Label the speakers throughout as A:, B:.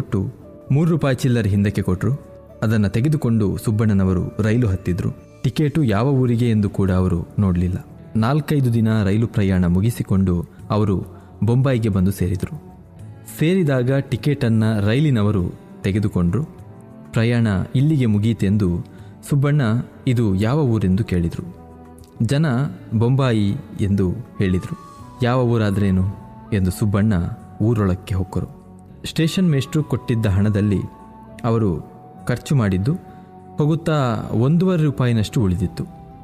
A: ಕೊಟ್ಟು ಮೂರು ರೂಪಾಯಿ ಚಿಲ್ಲರೆ ಹಿಂದಕ್ಕೆ ಕೊಟ್ಟರು ಅದನ್ನು ತೆಗೆದುಕೊಂಡು ಸುಬ್ಬಣ್ಣನವರು ರೈಲು ಹತ್ತಿದ್ರು ಟಿಕೆಟು ಯಾವ ಊರಿಗೆ ಎಂದು ಕೂಡ ಅವರು ನೋಡಲಿಲ್ಲ ನಾಲ್ಕೈದು ದಿನ ರೈಲು ಪ್ರಯಾಣ ಮುಗಿಸಿಕೊಂಡು ಅವರು ಬೊಂಬಾಯಿಗೆ ಬಂದು ಸೇರಿದರು ಸೇರಿದಾಗ ಟಿಕೆಟನ್ನು ರೈಲಿನವರು ತೆಗೆದುಕೊಂಡ್ರು ಪ್ರಯಾಣ ಇಲ್ಲಿಗೆ ಮುಗೀತೆಂದು ಸುಬ್ಬಣ್ಣ ಇದು ಯಾವ ಊರೆಂದು ಕೇಳಿದರು ಜನ ಬೊಂಬಾಯಿ ಎಂದು ಹೇಳಿದರು ಯಾವ ಊರಾದ್ರೇನು ಎಂದು ಸುಬ್ಬಣ್ಣ ಊರೊಳಕ್ಕೆ ಹೊಕ್ಕರು ಸ್ಟೇಷನ್ ಮೇಷ್ಟ್ರು ಕೊಟ್ಟಿದ್ದ ಹಣದಲ್ಲಿ ಅವರು ಖರ್ಚು ಮಾಡಿದ್ದು ಹೋಗುತ್ತಾ ಒಂದೂವರೆ ರೂಪಾಯಿನಷ್ಟು ಉಳಿದಿತ್ತು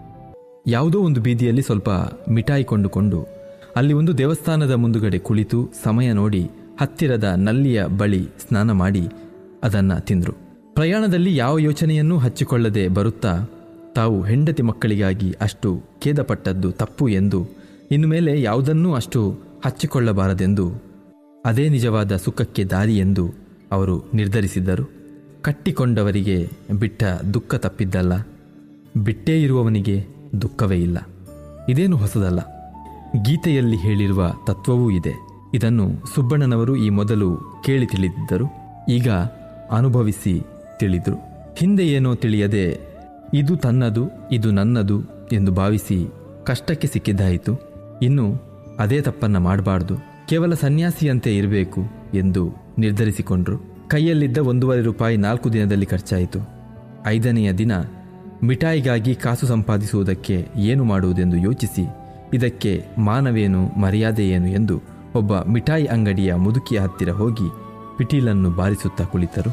A: ಯಾವುದೋ ಒಂದು ಬೀದಿಯಲ್ಲಿ ಸ್ವಲ್ಪ ಮಿಠಾಯಿ ಕೊಂಡುಕೊಂಡು ಅಲ್ಲಿ ಒಂದು ದೇವಸ್ಥಾನದ ಮುಂದುಗಡೆ ಕುಳಿತು ಸಮಯ ನೋಡಿ ಹತ್ತಿರದ ನಲ್ಲಿಯ ಬಳಿ ಸ್ನಾನ ಮಾಡಿ ಅದನ್ನು ತಿಂದರು ಪ್ರಯಾಣದಲ್ಲಿ ಯಾವ ಯೋಚನೆಯನ್ನೂ ಹಚ್ಚಿಕೊಳ್ಳದೆ ಬರುತ್ತಾ ತಾವು ಹೆಂಡತಿ ಮಕ್ಕಳಿಗಾಗಿ ಅಷ್ಟು ಖೇದಪಟ್ಟದ್ದು ತಪ್ಪು ಎಂದು ಇನ್ನು ಮೇಲೆ ಯಾವುದನ್ನೂ ಅಷ್ಟು ಹಚ್ಚಿಕೊಳ್ಳಬಾರದೆಂದು ಅದೇ ನಿಜವಾದ ಸುಖಕ್ಕೆ ದಾರಿ ಎಂದು ಅವರು ನಿರ್ಧರಿಸಿದ್ದರು ಕಟ್ಟಿಕೊಂಡವರಿಗೆ ಬಿಟ್ಟ ದುಃಖ ತಪ್ಪಿದ್ದಲ್ಲ ಬಿಟ್ಟೇ ಇರುವವನಿಗೆ ದುಃಖವೇ ಇಲ್ಲ ಇದೇನು ಹೊಸದಲ್ಲ ಗೀತೆಯಲ್ಲಿ ಹೇಳಿರುವ ತತ್ವವೂ ಇದೆ ಇದನ್ನು ಸುಬ್ಬಣ್ಣನವರು ಈ ಮೊದಲು ಕೇಳಿ ತಿಳಿದಿದ್ದರು ಈಗ ಅನುಭವಿಸಿ ತಿಳಿದರು ಹಿಂದೆ ಏನೋ ತಿಳಿಯದೆ ಇದು ತನ್ನದು ಇದು ನನ್ನದು ಎಂದು ಭಾವಿಸಿ ಕಷ್ಟಕ್ಕೆ ಸಿಕ್ಕಿದ್ದಾಯಿತು ಇನ್ನು ಅದೇ ತಪ್ಪನ್ನ ಮಾಡಬಾರ್ದು ಕೇವಲ ಸನ್ಯಾಸಿಯಂತೆ ಇರಬೇಕು ಎಂದು ನಿರ್ಧರಿಸಿಕೊಂಡ್ರು ಕೈಯಲ್ಲಿದ್ದ ಒಂದೂವರೆ ರೂಪಾಯಿ ನಾಲ್ಕು ದಿನದಲ್ಲಿ ಖರ್ಚಾಯಿತು ಐದನೆಯ ದಿನ ಮಿಠಾಯಿಗಾಗಿ ಕಾಸು ಸಂಪಾದಿಸುವುದಕ್ಕೆ ಏನು ಮಾಡುವುದೆಂದು ಯೋಚಿಸಿ ಇದಕ್ಕೆ ಮಾನವೇನು ಮರ್ಯಾದೆ ಏನು ಎಂದು ಒಬ್ಬ ಮಿಠಾಯಿ ಅಂಗಡಿಯ ಮುದುಕಿಯ ಹತ್ತಿರ ಹೋಗಿ ಪಿಟೀಲನ್ನು ಬಾರಿಸುತ್ತಾ ಕುಳಿತರು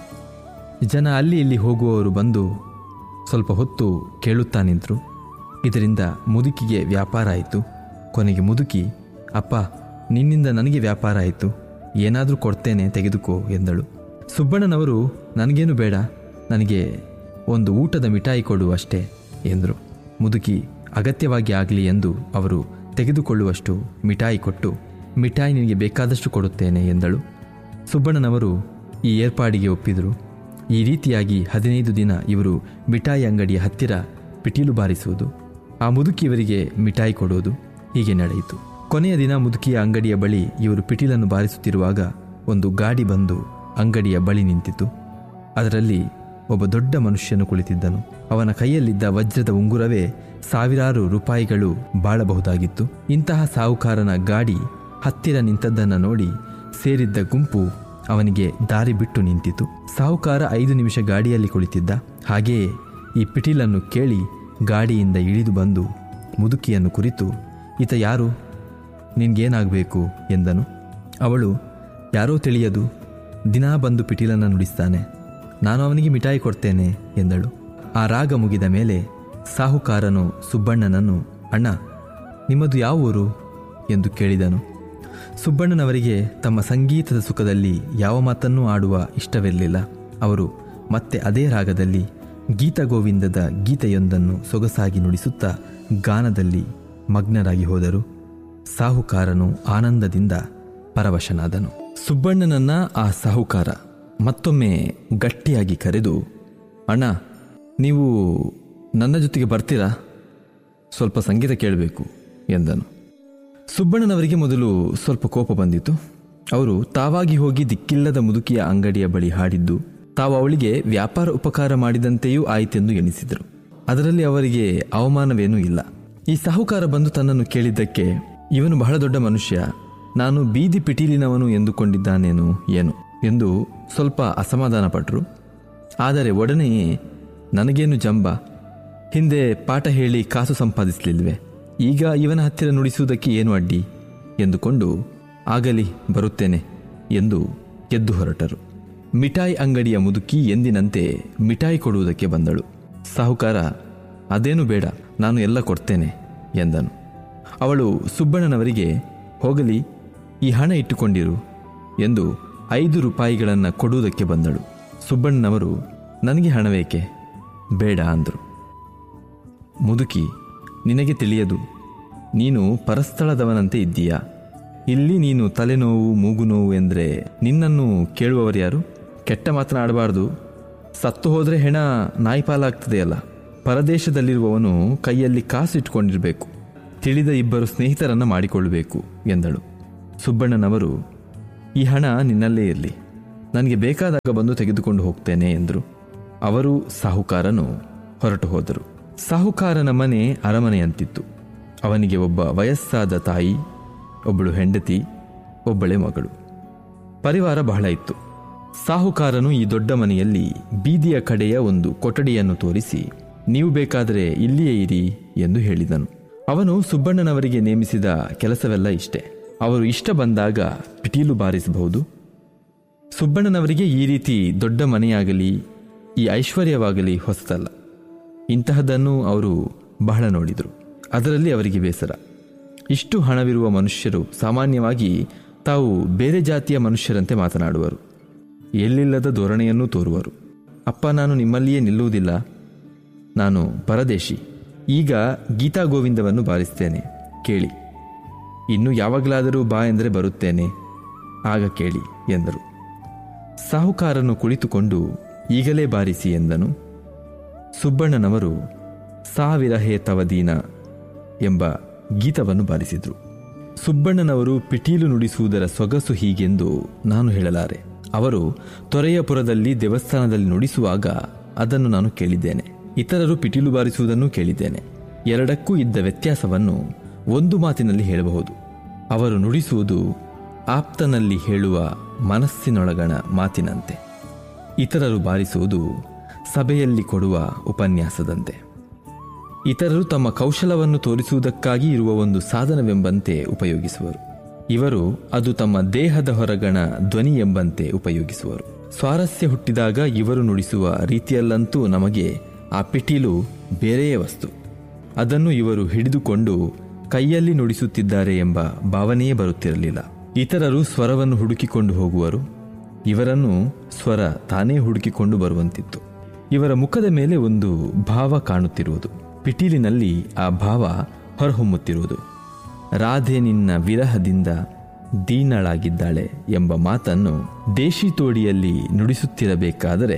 A: ಜನ ಅಲ್ಲಿ ಇಲ್ಲಿ ಹೋಗುವವರು ಬಂದು ಸ್ವಲ್ಪ ಹೊತ್ತು ಕೇಳುತ್ತಾ ನಿಂತರು ಇದರಿಂದ ಮುದುಕಿಗೆ ವ್ಯಾಪಾರ ಆಯಿತು ಕೊನೆಗೆ ಮುದುಕಿ ಅಪ್ಪ ನಿನ್ನಿಂದ ನನಗೆ ವ್ಯಾಪಾರ ಆಯಿತು ಏನಾದರೂ ಕೊಡ್ತೇನೆ ತೆಗೆದುಕೋ ಎಂದಳು ಸುಬ್ಬಣ್ಣನವರು ನನಗೇನು ಬೇಡ ನನಗೆ ಒಂದು ಊಟದ ಮಿಠಾಯಿ ಕೊಡು ಅಷ್ಟೇ ಎಂದರು ಮುದುಕಿ ಅಗತ್ಯವಾಗಿ ಆಗಲಿ ಎಂದು ಅವರು ತೆಗೆದುಕೊಳ್ಳುವಷ್ಟು ಮಿಠಾಯಿ ಕೊಟ್ಟು ಮಿಠಾಯಿ ನಿನಗೆ ಬೇಕಾದಷ್ಟು ಕೊಡುತ್ತೇನೆ ಎಂದಳು ಸುಬ್ಬಣ್ಣನವರು ಈ ಏರ್ಪಾಡಿಗೆ ಒಪ್ಪಿದರು ಈ ರೀತಿಯಾಗಿ ಹದಿನೈದು ದಿನ ಇವರು ಮಿಠಾಯಿ ಅಂಗಡಿಯ ಹತ್ತಿರ ಪಿಟೀಲು ಬಾರಿಸುವುದು ಆ ಮುದುಕಿ ಇವರಿಗೆ ಮಿಠಾಯಿ ಕೊಡುವುದು ಹೀಗೆ ನಡೆಯಿತು ಕೊನೆಯ ದಿನ ಮುದುಕಿಯ ಅಂಗಡಿಯ ಬಳಿ ಇವರು ಪಿಟೀಲನ್ನು ಬಾರಿಸುತ್ತಿರುವಾಗ ಒಂದು ಗಾಡಿ ಬಂದು ಅಂಗಡಿಯ ಬಳಿ ನಿಂತಿತು ಅದರಲ್ಲಿ ಒಬ್ಬ ದೊಡ್ಡ ಮನುಷ್ಯನು ಕುಳಿತಿದ್ದನು ಅವನ ಕೈಯಲ್ಲಿದ್ದ ವಜ್ರದ ಉಂಗುರವೇ ಸಾವಿರಾರು ರೂಪಾಯಿಗಳು ಬಾಳಬಹುದಾಗಿತ್ತು ಇಂತಹ ಸಾಹುಕಾರನ ಗಾಡಿ ಹತ್ತಿರ ನಿಂತದ್ದನ್ನು ನೋಡಿ ಸೇರಿದ್ದ ಗುಂಪು ಅವನಿಗೆ ದಾರಿ ಬಿಟ್ಟು ನಿಂತಿತು ಸಾಹುಕಾರ ಐದು ನಿಮಿಷ ಗಾಡಿಯಲ್ಲಿ ಕುಳಿತಿದ್ದ ಹಾಗೆಯೇ ಈ ಪಿಟೀಲನ್ನು ಕೇಳಿ ಗಾಡಿಯಿಂದ ಇಳಿದು ಬಂದು ಮುದುಕಿಯನ್ನು ಕುರಿತು ಈತ ಯಾರು ನಿನ್ಗೇನಾಗಬೇಕು ಎಂದನು ಅವಳು ಯಾರೋ ತಿಳಿಯದು ದಿನಾ ಬಂದು ಪಿಟೀಲನ್ನು ನುಡಿಸ್ತಾನೆ ನಾನು ಅವನಿಗೆ ಮಿಠಾಯಿ ಕೊಡ್ತೇನೆ ಎಂದಳು ಆ ರಾಗ ಮುಗಿದ ಮೇಲೆ ಸಾಹುಕಾರನು ಸುಬ್ಬಣ್ಣನನ್ನು ಅಣ್ಣ ನಿಮ್ಮದು ಯಾವ ಊರು ಎಂದು ಕೇಳಿದನು ಸುಬ್ಬಣ್ಣನವರಿಗೆ ತಮ್ಮ ಸಂಗೀತದ ಸುಖದಲ್ಲಿ ಯಾವ ಮಾತನ್ನೂ ಆಡುವ ಇಷ್ಟವಿರಲಿಲ್ಲ ಅವರು ಮತ್ತೆ ಅದೇ ರಾಗದಲ್ಲಿ ಗೀತಗೋವಿಂದದ ಗೀತೆಯೊಂದನ್ನು ಸೊಗಸಾಗಿ ನುಡಿಸುತ್ತಾ ಗಾನದಲ್ಲಿ ಮಗ್ನರಾಗಿ ಹೋದರು ಸಾಹುಕಾರನು ಆನಂದದಿಂದ ಪರವಶನಾದನು ಸುಬ್ಬಣ್ಣನನ್ನ ಆ ಸಾಹುಕಾರ ಮತ್ತೊಮ್ಮೆ ಗಟ್ಟಿಯಾಗಿ ಕರೆದು ಅಣ್ಣ ನೀವು ನನ್ನ ಜೊತೆಗೆ ಬರ್ತೀರಾ ಸ್ವಲ್ಪ ಸಂಗೀತ ಕೇಳಬೇಕು ಎಂದನು ಸುಬ್ಬಣ್ಣನವರಿಗೆ ಮೊದಲು ಸ್ವಲ್ಪ ಕೋಪ ಬಂದಿತು ಅವರು ತಾವಾಗಿ ಹೋಗಿ ದಿಕ್ಕಿಲ್ಲದ ಮುದುಕಿಯ ಅಂಗಡಿಯ ಬಳಿ ಹಾಡಿದ್ದು ತಾವು ಅವಳಿಗೆ ವ್ಯಾಪಾರ ಉಪಕಾರ ಮಾಡಿದಂತೆಯೂ ಆಯಿತೆಂದು ಎಣಿಸಿದರು ಅದರಲ್ಲಿ ಅವರಿಗೆ ಅವಮಾನವೇನೂ ಇಲ್ಲ ಈ ಸಾಹುಕಾರ ಬಂದು ತನ್ನನ್ನು ಕೇಳಿದ್ದಕ್ಕೆ ಇವನು ಬಹಳ ದೊಡ್ಡ ಮನುಷ್ಯ ನಾನು ಬೀದಿ ಪಿಟೀಲಿನವನು ಎಂದುಕೊಂಡಿದ್ದಾನೇನು ಏನು ಎಂದು ಸ್ವಲ್ಪ ಅಸಮಾಧಾನ ಪಟ್ಟರು ಆದರೆ ಒಡನೆಯೇ ನನಗೇನು ಜಂಬ ಹಿಂದೆ ಪಾಠ ಹೇಳಿ ಕಾಸು ಸಂಪಾದಿಸಲಿಲ್ವೇ ಈಗ ಇವನ ಹತ್ತಿರ ನುಡಿಸುವುದಕ್ಕೆ ಏನು ಅಡ್ಡಿ ಎಂದುಕೊಂಡು ಆಗಲಿ ಬರುತ್ತೇನೆ ಎಂದು ಎದ್ದು ಹೊರಟರು ಮಿಠಾಯಿ ಅಂಗಡಿಯ ಮುದುಕಿ ಎಂದಿನಂತೆ ಮಿಠಾಯಿ ಕೊಡುವುದಕ್ಕೆ ಬಂದಳು ಸಾಹುಕಾರ ಅದೇನು ಬೇಡ ನಾನು ಎಲ್ಲ ಕೊಡ್ತೇನೆ ಎಂದನು ಅವಳು ಸುಬ್ಬಣ್ಣನವರಿಗೆ ಹೋಗಲಿ ಈ ಹಣ ಇಟ್ಟುಕೊಂಡಿರು ಎಂದು ಐದು ರೂಪಾಯಿಗಳನ್ನು ಕೊಡುವುದಕ್ಕೆ ಬಂದಳು ಸುಬ್ಬಣ್ಣನವರು ನನಗೆ ಹಣವೇಕೆ ಬೇಡ ಅಂದರು ಮುದುಕಿ ನಿನಗೆ ತಿಳಿಯದು ನೀನು ಪರಸ್ಥಳದವನಂತೆ ಇದ್ದೀಯಾ ಇಲ್ಲಿ ನೀನು ತಲೆನೋವು ಮೂಗು ನೋವು ಎಂದರೆ ನಿನ್ನನ್ನು ಕೇಳುವವರ್ಯಾರು ಕೆಟ್ಟ ಮಾತನಾಡಬಾರ್ದು ಸತ್ತು ಹೋದರೆ ಹೆಣ ನಾಯಿಪಾಲಾಗ್ತದೆಯಲ್ಲ ಪರದೇಶದಲ್ಲಿರುವವನು ಕೈಯಲ್ಲಿ ಕಾಸು ಇಟ್ಕೊಂಡಿರಬೇಕು ತಿಳಿದ ಇಬ್ಬರು ಸ್ನೇಹಿತರನ್ನು ಮಾಡಿಕೊಳ್ಳಬೇಕು ಎಂದಳು ಸುಬ್ಬಣ್ಣನವರು ಈ ಹಣ ನಿನ್ನಲ್ಲೇ ಇರಲಿ ನನಗೆ ಬೇಕಾದಾಗ ಬಂದು ತೆಗೆದುಕೊಂಡು ಹೋಗ್ತೇನೆ ಎಂದರು ಅವರು ಸಾಹುಕಾರನು ಹೊರಟು ಹೋದರು ಸಾಹುಕಾರನ ಮನೆ ಅರಮನೆಯಂತಿತ್ತು ಅವನಿಗೆ ಒಬ್ಬ ವಯಸ್ಸಾದ ತಾಯಿ ಒಬ್ಬಳು ಹೆಂಡತಿ ಒಬ್ಬಳೆ ಮಗಳು ಪರಿವಾರ ಬಹಳ ಇತ್ತು ಸಾಹುಕಾರನು ಈ ದೊಡ್ಡ ಮನೆಯಲ್ಲಿ ಬೀದಿಯ ಕಡೆಯ ಒಂದು ಕೊಠಡಿಯನ್ನು ತೋರಿಸಿ ನೀವು ಬೇಕಾದರೆ ಇಲ್ಲಿಯೇ ಇರಿ ಎಂದು ಹೇಳಿದನು ಅವನು ಸುಬ್ಬಣ್ಣನವರಿಗೆ ನೇಮಿಸಿದ ಕೆಲಸವೆಲ್ಲ ಇಷ್ಟೇ ಅವರು ಇಷ್ಟ ಬಂದಾಗ ಪಿಟೀಲು ಬಾರಿಸಬಹುದು ಸುಬ್ಬಣ್ಣನವರಿಗೆ ಈ ರೀತಿ ದೊಡ್ಡ ಮನೆಯಾಗಲಿ ಈ ಐಶ್ವರ್ಯವಾಗಲಿ ಹೊಸತಲ್ಲ ಇಂತಹದನ್ನು ಅವರು ಬಹಳ ನೋಡಿದರು ಅದರಲ್ಲಿ ಅವರಿಗೆ ಬೇಸರ ಇಷ್ಟು ಹಣವಿರುವ ಮನುಷ್ಯರು ಸಾಮಾನ್ಯವಾಗಿ ತಾವು ಬೇರೆ ಜಾತಿಯ ಮನುಷ್ಯರಂತೆ ಮಾತನಾಡುವರು ಎಲ್ಲಿಲ್ಲದ ಧೋರಣೆಯನ್ನು ತೋರುವರು ಅಪ್ಪ ನಾನು ನಿಮ್ಮಲ್ಲಿಯೇ ನಿಲ್ಲುವುದಿಲ್ಲ ನಾನು ಪರದೇಶಿ ಈಗ ಗೀತಾ ಗೋವಿಂದವನ್ನು ಬಾರಿಸ್ತೇನೆ ಕೇಳಿ ಇನ್ನು ಯಾವಾಗಲಾದರೂ ಬಾ ಎಂದರೆ ಬರುತ್ತೇನೆ ಆಗ ಕೇಳಿ ಎಂದರು ಸಾಹುಕಾರನು ಕುಳಿತುಕೊಂಡು ಈಗಲೇ ಬಾರಿಸಿ ಎಂದನು ಸುಬ್ಬಣ್ಣನವರು ಸಾವಿರಹೇ ತವದೀನ ಎಂಬ ಗೀತವನ್ನು ಬಾರಿಸಿದರು ಸುಬ್ಬಣ್ಣನವರು ಪಿಟೀಲು ನುಡಿಸುವುದರ ಸೊಗಸು ಹೀಗೆಂದು ನಾನು ಹೇಳಲಾರೆ ಅವರು ತೊರೆಯಪುರದಲ್ಲಿ ದೇವಸ್ಥಾನದಲ್ಲಿ ನುಡಿಸುವಾಗ ಅದನ್ನು ನಾನು ಕೇಳಿದ್ದೇನೆ ಇತರರು ಪಿಟೀಲು ಬಾರಿಸುವುದನ್ನು ಕೇಳಿದ್ದೇನೆ ಎರಡಕ್ಕೂ ಇದ್ದ ವ್ಯತ್ಯಾಸವನ್ನು ಒಂದು ಮಾತಿನಲ್ಲಿ ಹೇಳಬಹುದು ಅವರು ನುಡಿಸುವುದು ಆಪ್ತನಲ್ಲಿ ಹೇಳುವ ಮನಸ್ಸಿನೊಳಗಣ ಮಾತಿನಂತೆ ಇತರರು ಬಾರಿಸುವುದು ಸಭೆಯಲ್ಲಿ ಕೊಡುವ ಉಪನ್ಯಾಸದಂತೆ ಇತರರು ತಮ್ಮ ಕೌಶಲವನ್ನು ತೋರಿಸುವುದಕ್ಕಾಗಿ ಇರುವ ಒಂದು ಸಾಧನವೆಂಬಂತೆ ಉಪಯೋಗಿಸುವರು ಇವರು ಅದು ತಮ್ಮ ದೇಹದ ಹೊರಗಣ ಧ್ವನಿ ಎಂಬಂತೆ ಉಪಯೋಗಿಸುವರು ಸ್ವಾರಸ್ಯ ಹುಟ್ಟಿದಾಗ ಇವರು ನುಡಿಸುವ ರೀತಿಯಲ್ಲಂತೂ ನಮಗೆ ಆ ಪಿಟೀಲು ಬೇರೆಯೇ ವಸ್ತು ಅದನ್ನು ಇವರು ಹಿಡಿದುಕೊಂಡು ಕೈಯಲ್ಲಿ ನುಡಿಸುತ್ತಿದ್ದಾರೆ ಎಂಬ ಭಾವನೆಯೇ ಬರುತ್ತಿರಲಿಲ್ಲ ಇತರರು ಸ್ವರವನ್ನು ಹುಡುಕಿಕೊಂಡು ಹೋಗುವರು ಇವರನ್ನು ಸ್ವರ ತಾನೇ ಹುಡುಕಿಕೊಂಡು ಬರುವಂತಿತ್ತು ಇವರ ಮುಖದ ಮೇಲೆ ಒಂದು ಭಾವ ಕಾಣುತ್ತಿರುವುದು ಪಿಟೀಲಿನಲ್ಲಿ ಆ ಭಾವ ಹೊರಹೊಮ್ಮುತ್ತಿರುವುದು ರಾಧೆ ನಿನ್ನ ವಿರಹದಿಂದ ದೀನಳಾಗಿದ್ದಾಳೆ ಎಂಬ ಮಾತನ್ನು ದೇಶಿ ತೋಡಿಯಲ್ಲಿ ನುಡಿಸುತ್ತಿರಬೇಕಾದರೆ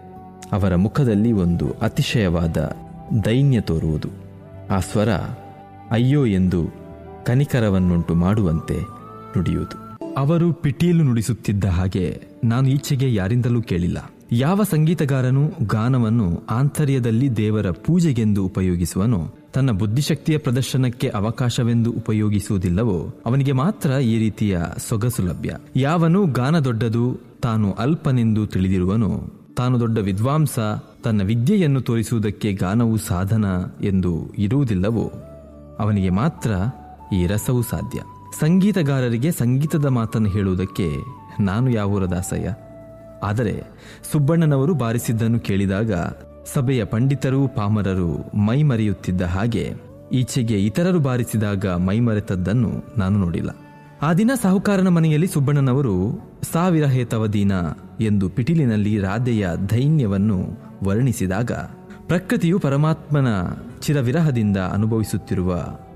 A: ಅವರ ಮುಖದಲ್ಲಿ ಒಂದು ಅತಿಶಯವಾದ ದೈನ್ಯ ತೋರುವುದು ಆ ಸ್ವರ ಅಯ್ಯೋ ಎಂದು ಕನಿಕರವನ್ನುಂಟು ಮಾಡುವಂತೆ ನುಡಿಯುವುದು ಅವರು ಪಿಟೀಲು ನುಡಿಸುತ್ತಿದ್ದ ಹಾಗೆ ನಾನು ಈಚೆಗೆ ಯಾರಿಂದಲೂ ಕೇಳಿಲ್ಲ ಯಾವ ಸಂಗೀತಗಾರನು ಗಾನವನ್ನು ಆಂತರ್ಯದಲ್ಲಿ ದೇವರ ಪೂಜೆಗೆಂದು ಉಪಯೋಗಿಸುವನೋ ತನ್ನ ಬುದ್ಧಿಶಕ್ತಿಯ ಪ್ರದರ್ಶನಕ್ಕೆ ಅವಕಾಶವೆಂದು ಉಪಯೋಗಿಸುವುದಿಲ್ಲವೋ ಅವನಿಗೆ ಮಾತ್ರ ಈ ರೀತಿಯ ಸೊಗಸು ಲಭ್ಯ ಯಾವನು ಗಾನ ದೊಡ್ಡದು ತಾನು ಅಲ್ಪನೆಂದು ತಿಳಿದಿರುವನೋ ತಾನು ದೊಡ್ಡ ವಿದ್ವಾಂಸ ತನ್ನ ವಿದ್ಯೆಯನ್ನು ತೋರಿಸುವುದಕ್ಕೆ ಗಾನವು ಸಾಧನ ಎಂದು ಇರುವುದಿಲ್ಲವೋ ಅವನಿಗೆ ಮಾತ್ರ ಈ ರಸವು ಸಾಧ್ಯ ಸಂಗೀತಗಾರರಿಗೆ ಸಂಗೀತದ ಮಾತನ್ನು ಹೇಳುವುದಕ್ಕೆ ನಾನು ಯಾವೂರ ದಾಸಯ್ಯ ಆದರೆ ಸುಬ್ಬಣ್ಣನವರು ಬಾರಿಸಿದ್ದನ್ನು ಕೇಳಿದಾಗ ಸಭೆಯ ಪಂಡಿತರು ಪಾಮರರು ಮೈಮರೆಯುತ್ತಿದ್ದ ಹಾಗೆ ಈಚೆಗೆ ಇತರರು ಬಾರಿಸಿದಾಗ ಮೈಮರೆತದ್ದನ್ನು ನಾನು ನೋಡಿಲ್ಲ ಆ ದಿನ ಸಾಹುಕಾರನ ಮನೆಯಲ್ಲಿ ಸುಬ್ಬಣ್ಣನವರು ಸಾವಿರ ಹೇತವದೀನ ಎಂದು ಪಿಟೀಲಿನಲ್ಲಿ ರಾಧೆಯ ದೈನ್ಯವನ್ನು ವರ್ಣಿಸಿದಾಗ ಪ್ರಕೃತಿಯು ಪರಮಾತ್ಮನ ಚಿರವಿರಹದಿಂದ ಅನುಭವಿಸುತ್ತಿರುವ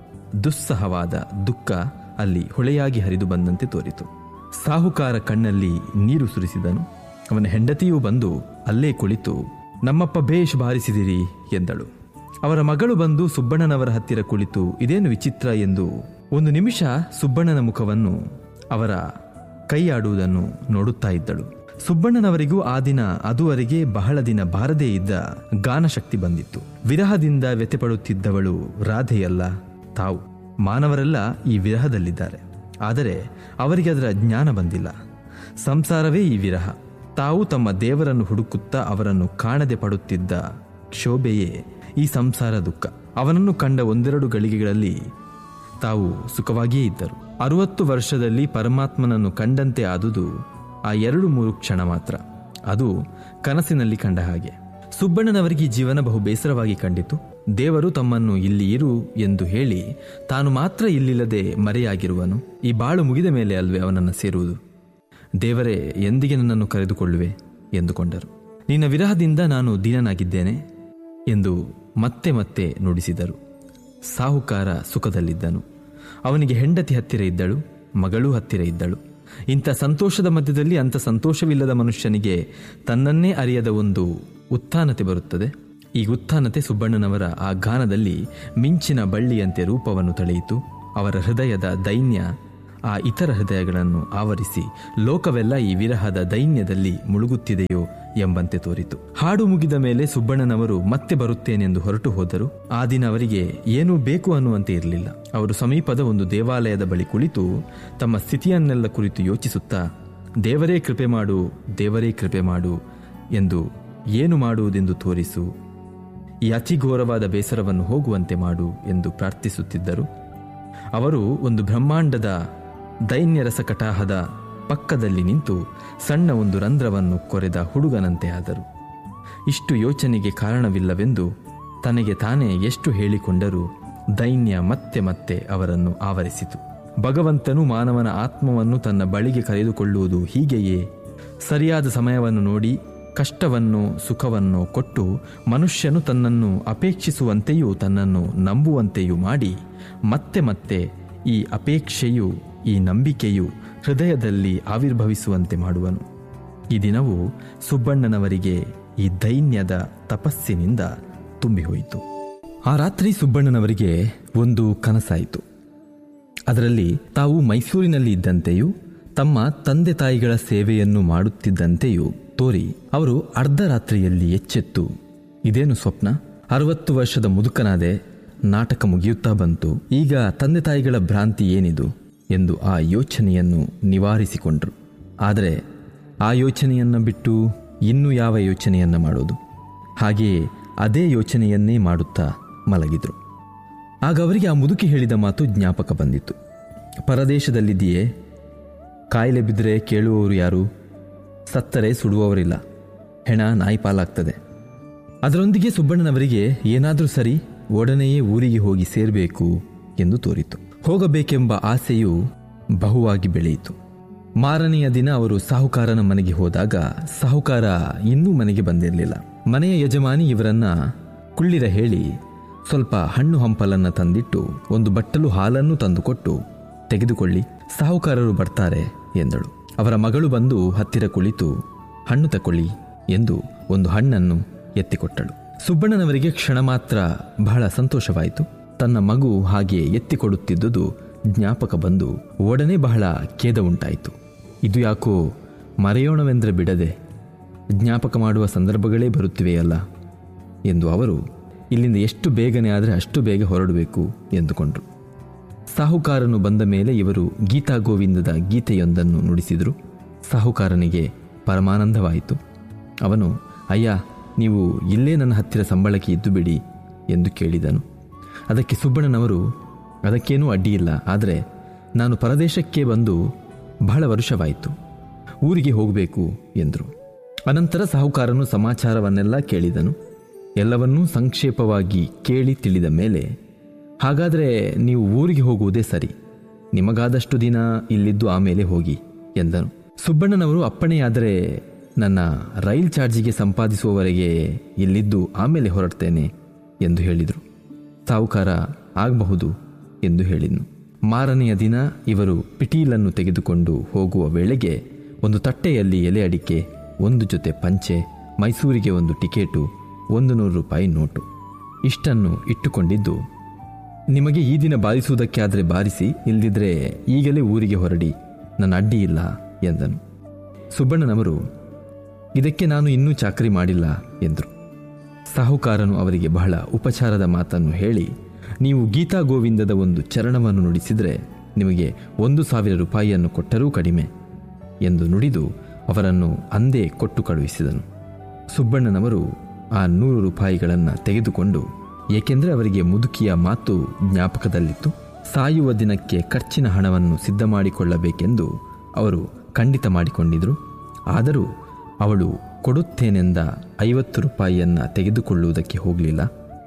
A: ದುಸ್ಸಹವಾದ ದುಃಖ ಅಲ್ಲಿ ಹೊಳೆಯಾಗಿ ಹರಿದು ಬಂದಂತೆ ತೋರಿತು ಸಾಹುಕಾರ ಕಣ್ಣಲ್ಲಿ ನೀರು ಸುರಿಸಿದನು ಅವನ ಹೆಂಡತಿಯೂ ಬಂದು ಅಲ್ಲೇ ಕುಳಿತು ನಮ್ಮಪ್ಪ ಬೇಷ್ ಬಾರಿಸಿದಿರಿ ಎಂದಳು ಅವರ ಮಗಳು ಬಂದು ಸುಬ್ಬಣ್ಣನವರ ಹತ್ತಿರ ಕುಳಿತು ಇದೇನು ವಿಚಿತ್ರ ಎಂದು ಒಂದು ನಿಮಿಷ ಸುಬ್ಬಣ್ಣನ ಮುಖವನ್ನು ಅವರ ಕೈಯಾಡುವುದನ್ನು ನೋಡುತ್ತಾ ಇದ್ದಳು ಸುಬ್ಬಣ್ಣನವರಿಗೂ ಆ ದಿನ ಅದುವರೆಗೆ ಬಹಳ ದಿನ ಬಾರದೇ ಇದ್ದ ಗಾನಶಕ್ತಿ ಬಂದಿತ್ತು ವಿರಹದಿಂದ ವ್ಯಥೆಪಡುತ್ತಿದ್ದವಳು ರಾಧೆಯಲ್ಲ ತಾವು ಮಾನವರೆಲ್ಲ ಈ ವಿರಹದಲ್ಲಿದ್ದಾರೆ ಆದರೆ ಅವರಿಗೆ ಅದರ ಜ್ಞಾನ ಬಂದಿಲ್ಲ ಸಂಸಾರವೇ ಈ ವಿರಹ ತಾವು ತಮ್ಮ ದೇವರನ್ನು ಹುಡುಕುತ್ತಾ ಅವರನ್ನು ಕಾಣದೆ ಪಡುತ್ತಿದ್ದ ಕ್ಷೋಭೆಯೇ ಈ ಸಂಸಾರ ದುಃಖ ಅವನನ್ನು ಕಂಡ ಒಂದೆರಡು ಗಳಿಗೆಗಳಲ್ಲಿ ತಾವು ಸುಖವಾಗಿಯೇ ಇದ್ದರು ಅರುವತ್ತು ವರ್ಷದಲ್ಲಿ ಪರಮಾತ್ಮನನ್ನು ಕಂಡಂತೆ ಆದುದು ಆ ಎರಡು ಮೂರು ಕ್ಷಣ ಮಾತ್ರ ಅದು ಕನಸಿನಲ್ಲಿ ಕಂಡ ಹಾಗೆ ಸುಬ್ಬಣ್ಣನವರಿಗೆ ಈ ಜೀವನ ಬಹು ಬೇಸರವಾಗಿ ಕಂಡಿತು ದೇವರು ತಮ್ಮನ್ನು ಇಲ್ಲಿ ಇರು ಎಂದು ಹೇಳಿ ತಾನು ಮಾತ್ರ ಇಲ್ಲಿಲ್ಲದೆ ಮರೆಯಾಗಿರುವನು ಈ ಬಾಳು ಮುಗಿದ ಮೇಲೆ ಅಲ್ವೇ ಅವನನ್ನು ಸೇರುವುದು ದೇವರೇ ಎಂದಿಗೆ ನನ್ನನ್ನು ಕರೆದುಕೊಳ್ಳುವೆ ಎಂದುಕೊಂಡರು ನಿನ್ನ ವಿರಹದಿಂದ ನಾನು ದೀನನಾಗಿದ್ದೇನೆ ಎಂದು ಮತ್ತೆ ಮತ್ತೆ ನುಡಿಸಿದರು ಸಾಹುಕಾರ ಸುಖದಲ್ಲಿದ್ದನು ಅವನಿಗೆ ಹೆಂಡತಿ ಹತ್ತಿರ ಇದ್ದಳು ಮಗಳೂ ಹತ್ತಿರ ಇದ್ದಳು ಇಂಥ ಸಂತೋಷದ ಮಧ್ಯದಲ್ಲಿ ಅಂಥ ಸಂತೋಷವಿಲ್ಲದ ಮನುಷ್ಯನಿಗೆ ತನ್ನನ್ನೇ ಅರಿಯದ ಒಂದು ಉತ್ಥಾನತೆ ಬರುತ್ತದೆ ಈ ಉತ್ಥಾನತೆ ಸುಬ್ಬಣ್ಣನವರ ಆ ಗಾನದಲ್ಲಿ ಮಿಂಚಿನ ಬಳ್ಳಿಯಂತೆ ರೂಪವನ್ನು ತಳೆಯಿತು ಅವರ ಹೃದಯದ ದೈನ್ಯ ಆ ಇತರ ಹೃದಯಗಳನ್ನು ಆವರಿಸಿ ಲೋಕವೆಲ್ಲ ಈ ವಿರಹದ ದೈನ್ಯದಲ್ಲಿ ಮುಳುಗುತ್ತಿದೆಯೋ ಎಂಬಂತೆ ತೋರಿತು ಹಾಡು ಮುಗಿದ ಮೇಲೆ ಸುಬ್ಬಣ್ಣನವರು ಮತ್ತೆ ಬರುತ್ತೇನೆಂದು ಹೊರಟು ಹೋದರು ಆ ದಿನ ಅವರಿಗೆ ಏನೂ ಬೇಕು ಅನ್ನುವಂತೆ ಇರಲಿಲ್ಲ ಅವರು ಸಮೀಪದ ಒಂದು ದೇವಾಲಯದ ಬಳಿ ಕುಳಿತು ತಮ್ಮ ಸ್ಥಿತಿಯನ್ನೆಲ್ಲ ಕುರಿತು ಯೋಚಿಸುತ್ತಾ ದೇವರೇ ಕೃಪೆ ಮಾಡು ದೇವರೇ ಕೃಪೆ ಮಾಡು ಎಂದು ಏನು ಮಾಡುವುದೆಂದು ತೋರಿಸು ಈ ಅತಿಘೋರವಾದ ಬೇಸರವನ್ನು ಹೋಗುವಂತೆ ಮಾಡು ಎಂದು ಪ್ರಾರ್ಥಿಸುತ್ತಿದ್ದರು ಅವರು ಒಂದು ಬ್ರಹ್ಮಾಂಡದ ದೈನ್ಯರಸ ಕಟಾಹದ ಪಕ್ಕದಲ್ಲಿ ನಿಂತು ಸಣ್ಣ ಒಂದು ರಂಧ್ರವನ್ನು ಕೊರೆದ ಹುಡುಗನಂತೆ ಆದರು ಇಷ್ಟು ಯೋಚನೆಗೆ ಕಾರಣವಿಲ್ಲವೆಂದು ತನಗೆ ತಾನೇ ಎಷ್ಟು ಹೇಳಿಕೊಂಡರೂ ದೈನ್ಯ ಮತ್ತೆ ಮತ್ತೆ ಅವರನ್ನು ಆವರಿಸಿತು ಭಗವಂತನು ಮಾನವನ ಆತ್ಮವನ್ನು ತನ್ನ ಬಳಿಗೆ ಕರೆದುಕೊಳ್ಳುವುದು ಹೀಗೆಯೇ ಸರಿಯಾದ ಸಮಯವನ್ನು ನೋಡಿ ಕಷ್ಟವನ್ನು ಸುಖವನ್ನು ಕೊಟ್ಟು ಮನುಷ್ಯನು ತನ್ನನ್ನು ಅಪೇಕ್ಷಿಸುವಂತೆಯೂ ತನ್ನನ್ನು ನಂಬುವಂತೆಯೂ ಮಾಡಿ ಮತ್ತೆ ಮತ್ತೆ ಈ ಅಪೇಕ್ಷೆಯು ಈ ನಂಬಿಕೆಯು ಹೃದಯದಲ್ಲಿ ಆವಿರ್ಭವಿಸುವಂತೆ ಮಾಡುವನು ಈ ದಿನವು ಸುಬ್ಬಣ್ಣನವರಿಗೆ ಈ ದೈನ್ಯದ ತಪಸ್ಸಿನಿಂದ ತುಂಬಿಹೋಯಿತು ಆ ರಾತ್ರಿ ಸುಬ್ಬಣ್ಣನವರಿಗೆ ಒಂದು ಕನಸಾಯಿತು ಅದರಲ್ಲಿ ತಾವು ಮೈಸೂರಿನಲ್ಲಿ ಇದ್ದಂತೆಯೂ ತಮ್ಮ ತಂದೆ ತಾಯಿಗಳ ಸೇವೆಯನ್ನು ಮಾಡುತ್ತಿದ್ದಂತೆಯೂ ತೋರಿ ಅವರು ಅರ್ಧರಾತ್ರಿಯಲ್ಲಿ ಎಚ್ಚೆತ್ತು ಇದೇನು ಸ್ವಪ್ನ ಅರವತ್ತು ವರ್ಷದ ಮುದುಕನಾದೆ ನಾಟಕ ಮುಗಿಯುತ್ತಾ ಬಂತು ಈಗ ತಂದೆ ತಾಯಿಗಳ ಭ್ರಾಂತಿ ಏನಿದು ಎಂದು ಆ ಯೋಚನೆಯನ್ನು ನಿವಾರಿಸಿಕೊಂಡ್ರು ಆದರೆ ಆ ಯೋಚನೆಯನ್ನು ಬಿಟ್ಟು ಇನ್ನೂ ಯಾವ ಯೋಚನೆಯನ್ನು ಮಾಡೋದು ಹಾಗೆಯೇ ಅದೇ ಯೋಚನೆಯನ್ನೇ ಮಾಡುತ್ತಾ ಮಲಗಿದ್ರು ಆಗ ಅವರಿಗೆ ಆ ಮುದುಕಿ ಹೇಳಿದ ಮಾತು ಜ್ಞಾಪಕ ಬಂದಿತ್ತು ಪರದೇಶದಲ್ಲಿದೆಯೇ ಕಾಯಿಲೆ ಬಿದ್ದರೆ ಕೇಳುವವರು ಯಾರು ಸತ್ತರೆ ಸುಡುವವರಿಲ್ಲ ಹೆಣ ನಾಯಿ ಪಾಲಾಗ್ತದೆ ಅದರೊಂದಿಗೆ ಸುಬ್ಬಣ್ಣನವರಿಗೆ ಏನಾದರೂ ಸರಿ ಒಡನೆಯೇ ಊರಿಗೆ ಹೋಗಿ ಸೇರಬೇಕು ಎಂದು ತೋರಿತು ಹೋಗಬೇಕೆಂಬ ಆಸೆಯು ಬಹುವಾಗಿ ಬೆಳೆಯಿತು ಮಾರನೆಯ ದಿನ ಅವರು ಸಾಹುಕಾರನ ಮನೆಗೆ ಹೋದಾಗ ಸಾಹುಕಾರ ಇನ್ನೂ ಮನೆಗೆ ಬಂದಿರಲಿಲ್ಲ ಮನೆಯ ಯಜಮಾನಿ ಇವರನ್ನ ಕುಳ್ಳಿರ ಹೇಳಿ ಸ್ವಲ್ಪ ಹಣ್ಣು ಹಂಪಲನ್ನ ತಂದಿಟ್ಟು ಒಂದು ಬಟ್ಟಲು ಹಾಲನ್ನು ತಂದುಕೊಟ್ಟು ತೆಗೆದುಕೊಳ್ಳಿ ಸಾಹುಕಾರರು ಬರ್ತಾರೆ ಎಂದಳು ಅವರ ಮಗಳು ಬಂದು ಹತ್ತಿರ ಕುಳಿತು ಹಣ್ಣು ತಕೊಳ್ಳಿ ಎಂದು ಒಂದು ಹಣ್ಣನ್ನು ಎತ್ತಿಕೊಟ್ಟಳು ಸುಬ್ಬಣ್ಣನವರಿಗೆ ಕ್ಷಣ ಮಾತ್ರ ಬಹಳ ಸಂತೋಷವಾಯಿತು ತನ್ನ ಮಗು ಹಾಗೆ ಎತ್ತಿಕೊಡುತ್ತಿದ್ದುದು ಜ್ಞಾಪಕ ಬಂದು ಒಡನೆ ಬಹಳ ಖೇದ ಉಂಟಾಯಿತು ಇದು ಯಾಕೋ ಮರೆಯೋಣವೆಂದರೆ ಬಿಡದೆ ಜ್ಞಾಪಕ ಮಾಡುವ ಸಂದರ್ಭಗಳೇ ಬರುತ್ತಿವೆಯಲ್ಲ ಎಂದು ಅವರು ಇಲ್ಲಿಂದ ಎಷ್ಟು ಬೇಗನೆ ಆದರೆ ಅಷ್ಟು ಬೇಗ ಹೊರಡಬೇಕು ಎಂದುಕೊಂಡರು ಸಾಹುಕಾರನು ಬಂದ ಮೇಲೆ ಇವರು ಗೀತಾ ಗೋವಿಂದದ ಗೀತೆಯೊಂದನ್ನು ನುಡಿಸಿದರು ಸಾಹುಕಾರನಿಗೆ ಪರಮಾನಂದವಾಯಿತು ಅವನು ಅಯ್ಯ ನೀವು ಇಲ್ಲೇ ನನ್ನ ಹತ್ತಿರ ಸಂಬಳಕ್ಕೆ ಇದ್ದು ಬಿಡಿ ಎಂದು ಕೇಳಿದನು ಅದಕ್ಕೆ ಸುಬ್ಬಣ್ಣನವರು ಅದಕ್ಕೇನೂ ಅಡ್ಡಿಯಿಲ್ಲ ಆದರೆ ನಾನು ಪರದೇಶಕ್ಕೆ ಬಂದು ಬಹಳ ವರ್ಷವಾಯಿತು ಊರಿಗೆ ಹೋಗಬೇಕು ಎಂದರು ಅನಂತರ ಸಾಹುಕಾರನು ಸಮಾಚಾರವನ್ನೆಲ್ಲ ಕೇಳಿದನು ಎಲ್ಲವನ್ನೂ ಸಂಕ್ಷೇಪವಾಗಿ ಕೇಳಿ ತಿಳಿದ ಮೇಲೆ ಹಾಗಾದರೆ ನೀವು ಊರಿಗೆ ಹೋಗುವುದೇ ಸರಿ ನಿಮಗಾದಷ್ಟು ದಿನ ಇಲ್ಲಿದ್ದು ಆಮೇಲೆ ಹೋಗಿ ಎಂದನು ಸುಬ್ಬಣ್ಣನವರು ಅಪ್ಪಣೆಯಾದರೆ ನನ್ನ ರೈಲ್ ಚಾರ್ಜಿಗೆ ಸಂಪಾದಿಸುವವರೆಗೆ ಇಲ್ಲಿದ್ದು ಆಮೇಲೆ ಹೊರಡ್ತೇನೆ ಎಂದು ಹೇಳಿದರು ಸಾಹುಕಾರ ಆಗಬಹುದು ಎಂದು ಹೇಳಿದನು ಮಾರನೆಯ ದಿನ ಇವರು ಪಿಟೀಲನ್ನು ತೆಗೆದುಕೊಂಡು ಹೋಗುವ ವೇಳೆಗೆ ಒಂದು ತಟ್ಟೆಯಲ್ಲಿ ಎಲೆ ಅಡಿಕೆ ಒಂದು ಜೊತೆ ಪಂಚೆ ಮೈಸೂರಿಗೆ ಒಂದು ಟಿಕೆಟು ಒಂದು ನೂರು ರೂಪಾಯಿ ನೋಟು ಇಷ್ಟನ್ನು ಇಟ್ಟುಕೊಂಡಿದ್ದು ನಿಮಗೆ ಈ ದಿನ ಬಾರಿಸುವುದಕ್ಕೆ ಆದರೆ ಬಾರಿಸಿ ಇಲ್ದಿದ್ರೆ ಈಗಲೇ ಊರಿಗೆ ಹೊರಡಿ ನನ್ನ ಅಡ್ಡಿ ಇಲ್ಲ ಎಂದನು ಸುಬ್ಬಣ್ಣನವರು ಇದಕ್ಕೆ ನಾನು ಇನ್ನೂ ಚಾಕರಿ ಮಾಡಿಲ್ಲ ಎಂದರು ಸಾಹುಕಾರನು ಅವರಿಗೆ ಬಹಳ ಉಪಚಾರದ ಮಾತನ್ನು ಹೇಳಿ ನೀವು ಗೀತಾ ಗೋವಿಂದದ ಒಂದು ಚರಣವನ್ನು ನುಡಿಸಿದರೆ ನಿಮಗೆ ಒಂದು ಸಾವಿರ ರೂಪಾಯಿಯನ್ನು ಕೊಟ್ಟರೂ ಕಡಿಮೆ ಎಂದು ನುಡಿದು ಅವರನ್ನು ಅಂದೇ ಕೊಟ್ಟು ಕಳುಹಿಸಿದನು ಸುಬ್ಬಣ್ಣನವರು ಆ ನೂರು ರೂಪಾಯಿಗಳನ್ನು ತೆಗೆದುಕೊಂಡು ಏಕೆಂದರೆ ಅವರಿಗೆ ಮುದುಕಿಯ ಮಾತು ಜ್ಞಾಪಕದಲ್ಲಿತ್ತು ಸಾಯುವ ದಿನಕ್ಕೆ ಖರ್ಚಿನ ಹಣವನ್ನು ಸಿದ್ಧ ಮಾಡಿಕೊಳ್ಳಬೇಕೆಂದು ಅವರು ಖಂಡಿತ ಮಾಡಿಕೊಂಡಿದ್ರು ಆದರೂ ಅವಳು ಕೊಡುತ್ತೇನೆಂದ ಐವತ್ತು ರೂಪಾಯಿಯನ್ನ ತೆಗೆದುಕೊಳ್ಳುವುದಕ್ಕೆ ಹೋಗಲಿಲ್ಲ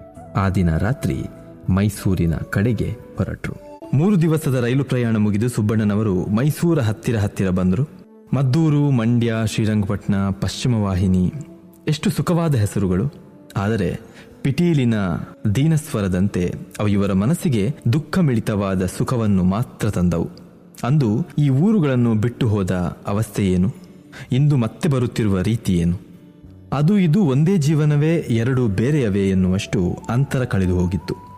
A: ಆ ದಿನ ರಾತ್ರಿ ಮೈಸೂರಿನ ಕಡೆಗೆ ಹೊರಟರು ಮೂರು ದಿವಸದ ರೈಲು ಪ್ರಯಾಣ ಮುಗಿದು ಸುಬ್ಬಣ್ಣನವರು ಮೈಸೂರ ಹತ್ತಿರ ಹತ್ತಿರ ಬಂದರು ಮದ್ದೂರು ಮಂಡ್ಯ ಶ್ರೀರಂಗಪಟ್ಟಣ ಪಶ್ಚಿಮ ವಾಹಿನಿ ಎಷ್ಟು ಸುಖವಾದ ಹೆಸರುಗಳು ಆದರೆ ಪಿಟೀಲಿನ ದೀನಸ್ವರದಂತೆ ಅವು ಇವರ ಮನಸ್ಸಿಗೆ ದುಃಖ ಮಿಳಿತವಾದ ಸುಖವನ್ನು ಮಾತ್ರ ತಂದವು ಅಂದು ಈ ಊರುಗಳನ್ನು ಬಿಟ್ಟು ಹೋದ ಅವಸ್ಥೆ ಏನು ಇಂದು ಮತ್ತೆ ಬರುತ್ತಿರುವ ರೀತಿ ಏನು ಅದು ಇದು ಒಂದೇ ಜೀವನವೇ ಎರಡು ಬೇರೆಯವೇ ಎನ್ನುವಷ್ಟು ಅಂತರ ಕಳೆದು ಹೋಗಿತ್ತು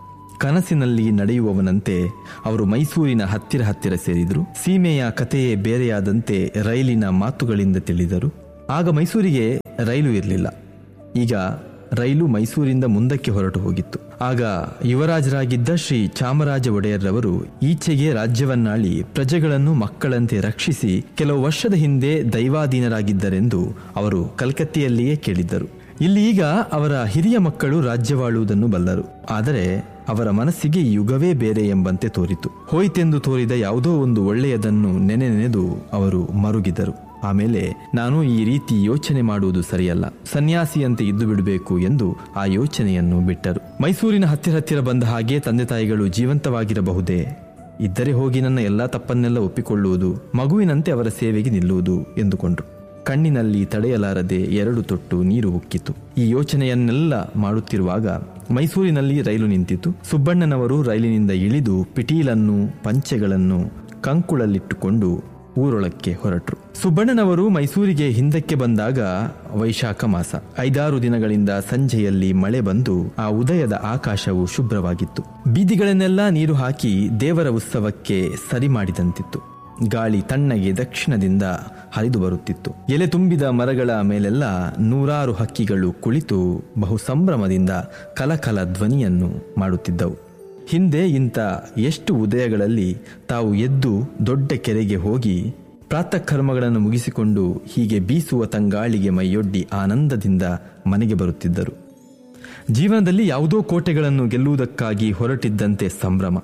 A: ಕನಸಿನಲ್ಲಿ ನಡೆಯುವವನಂತೆ ಅವರು ಮೈಸೂರಿನ ಹತ್ತಿರ ಹತ್ತಿರ ಸೇರಿದರು ಸೀಮೆಯ ಕಥೆಯೇ ಬೇರೆಯಾದಂತೆ ರೈಲಿನ ಮಾತುಗಳಿಂದ ತಿಳಿದರು ಆಗ ಮೈಸೂರಿಗೆ ರೈಲು ಇರಲಿಲ್ಲ ಈಗ ರೈಲು ಮೈಸೂರಿಂದ ಮುಂದಕ್ಕೆ ಹೊರಟು ಹೋಗಿತ್ತು ಆಗ ಯುವರಾಜರಾಗಿದ್ದ ಶ್ರೀ ಚಾಮರಾಜ ಒಡೆಯರ್ರವರು ಈಚೆಗೆ ರಾಜ್ಯವನ್ನಾಳಿ ಪ್ರಜೆಗಳನ್ನು ಮಕ್ಕಳಂತೆ ರಕ್ಷಿಸಿ ಕೆಲವು ವರ್ಷದ ಹಿಂದೆ ದೈವಾಧೀನರಾಗಿದ್ದರೆಂದು ಅವರು ಕಲ್ಕತ್ತೆಯಲ್ಲಿಯೇ ಕೇಳಿದ್ದರು ಇಲ್ಲಿ ಈಗ ಅವರ ಹಿರಿಯ ಮಕ್ಕಳು ರಾಜ್ಯವಾಳುವುದನ್ನು ಬಲ್ಲರು ಆದರೆ ಅವರ ಮನಸ್ಸಿಗೆ ಈ ಯುಗವೇ ಬೇರೆ ಎಂಬಂತೆ ತೋರಿತು ಹೋಯಿತೆಂದು ತೋರಿದ ಯಾವುದೋ ಒಂದು ಒಳ್ಳೆಯದನ್ನು ನೆನೆ ನೆನೆದು ಅವರು ಮರುಗಿದರು ಆಮೇಲೆ ನಾನು ಈ ರೀತಿ ಯೋಚನೆ ಮಾಡುವುದು ಸರಿಯಲ್ಲ ಸನ್ಯಾಸಿಯಂತೆ ಇದ್ದು ಬಿಡಬೇಕು ಎಂದು ಆ ಯೋಚನೆಯನ್ನು ಬಿಟ್ಟರು ಮೈಸೂರಿನ ಹತ್ತಿರ ಹತ್ತಿರ ಬಂದ ಹಾಗೆ ತಂದೆ ತಾಯಿಗಳು ಜೀವಂತವಾಗಿರಬಹುದೇ ಇದ್ದರೆ ಹೋಗಿ ನನ್ನ ಎಲ್ಲಾ ತಪ್ಪನ್ನೆಲ್ಲ ಒಪ್ಪಿಕೊಳ್ಳುವುದು ಮಗುವಿನಂತೆ ಅವರ ಸೇವೆಗೆ ನಿಲ್ಲುವುದು ಎಂದುಕೊಂಡ್ರು ಕಣ್ಣಿನಲ್ಲಿ ತಡೆಯಲಾರದೆ ಎರಡು ತೊಟ್ಟು ನೀರು ಉಕ್ಕಿತು ಈ ಯೋಚನೆಯನ್ನೆಲ್ಲ ಮಾಡುತ್ತಿರುವಾಗ ಮೈಸೂರಿನಲ್ಲಿ ರೈಲು ನಿಂತಿತು ಸುಬ್ಬಣ್ಣನವರು ರೈಲಿನಿಂದ ಇಳಿದು ಪಿಟೀಲನ್ನು ಪಂಚೆಗಳನ್ನು ಕಂಕುಳಲ್ಲಿಟ್ಟುಕೊಂಡು ಊರೊಳಕ್ಕೆ ಹೊರಟರು ಸುಬ್ಬಣ್ಣನವರು ಮೈಸೂರಿಗೆ ಹಿಂದಕ್ಕೆ ಬಂದಾಗ ವೈಶಾಖ ಮಾಸ ಐದಾರು ದಿನಗಳಿಂದ ಸಂಜೆಯಲ್ಲಿ ಮಳೆ ಬಂದು ಆ ಉದಯದ ಆಕಾಶವು ಶುಭ್ರವಾಗಿತ್ತು ಬೀದಿಗಳನ್ನೆಲ್ಲ ನೀರು ಹಾಕಿ ದೇವರ ಉತ್ಸವಕ್ಕೆ ಸರಿ ಮಾಡಿದಂತಿತ್ತು ಗಾಳಿ ತಣ್ಣಗೆ ದಕ್ಷಿಣದಿಂದ ಹರಿದು ಬರುತ್ತಿತ್ತು ಎಲೆ ತುಂಬಿದ ಮರಗಳ ಮೇಲೆಲ್ಲ ನೂರಾರು ಹಕ್ಕಿಗಳು ಕುಳಿತು ಬಹು ಸಂಭ್ರಮದಿಂದ ಕಲಕಲ ಧ್ವನಿಯನ್ನು ಮಾಡುತ್ತಿದ್ದವು ಹಿಂದೆ ಇಂಥ ಎಷ್ಟು ಉದಯಗಳಲ್ಲಿ ತಾವು ಎದ್ದು ದೊಡ್ಡ ಕೆರೆಗೆ ಹೋಗಿ ಪ್ರಾತಃ ಕರ್ಮಗಳನ್ನು ಮುಗಿಸಿಕೊಂಡು ಹೀಗೆ ಬೀಸುವ ತಂಗಾಳಿಗೆ ಮೈಯೊಡ್ಡಿ ಆನಂದದಿಂದ ಮನೆಗೆ ಬರುತ್ತಿದ್ದರು ಜೀವನದಲ್ಲಿ ಯಾವುದೋ ಕೋಟೆಗಳನ್ನು ಗೆಲ್ಲುವುದಕ್ಕಾಗಿ ಹೊರಟಿದ್ದಂತೆ ಸಂಭ್ರಮ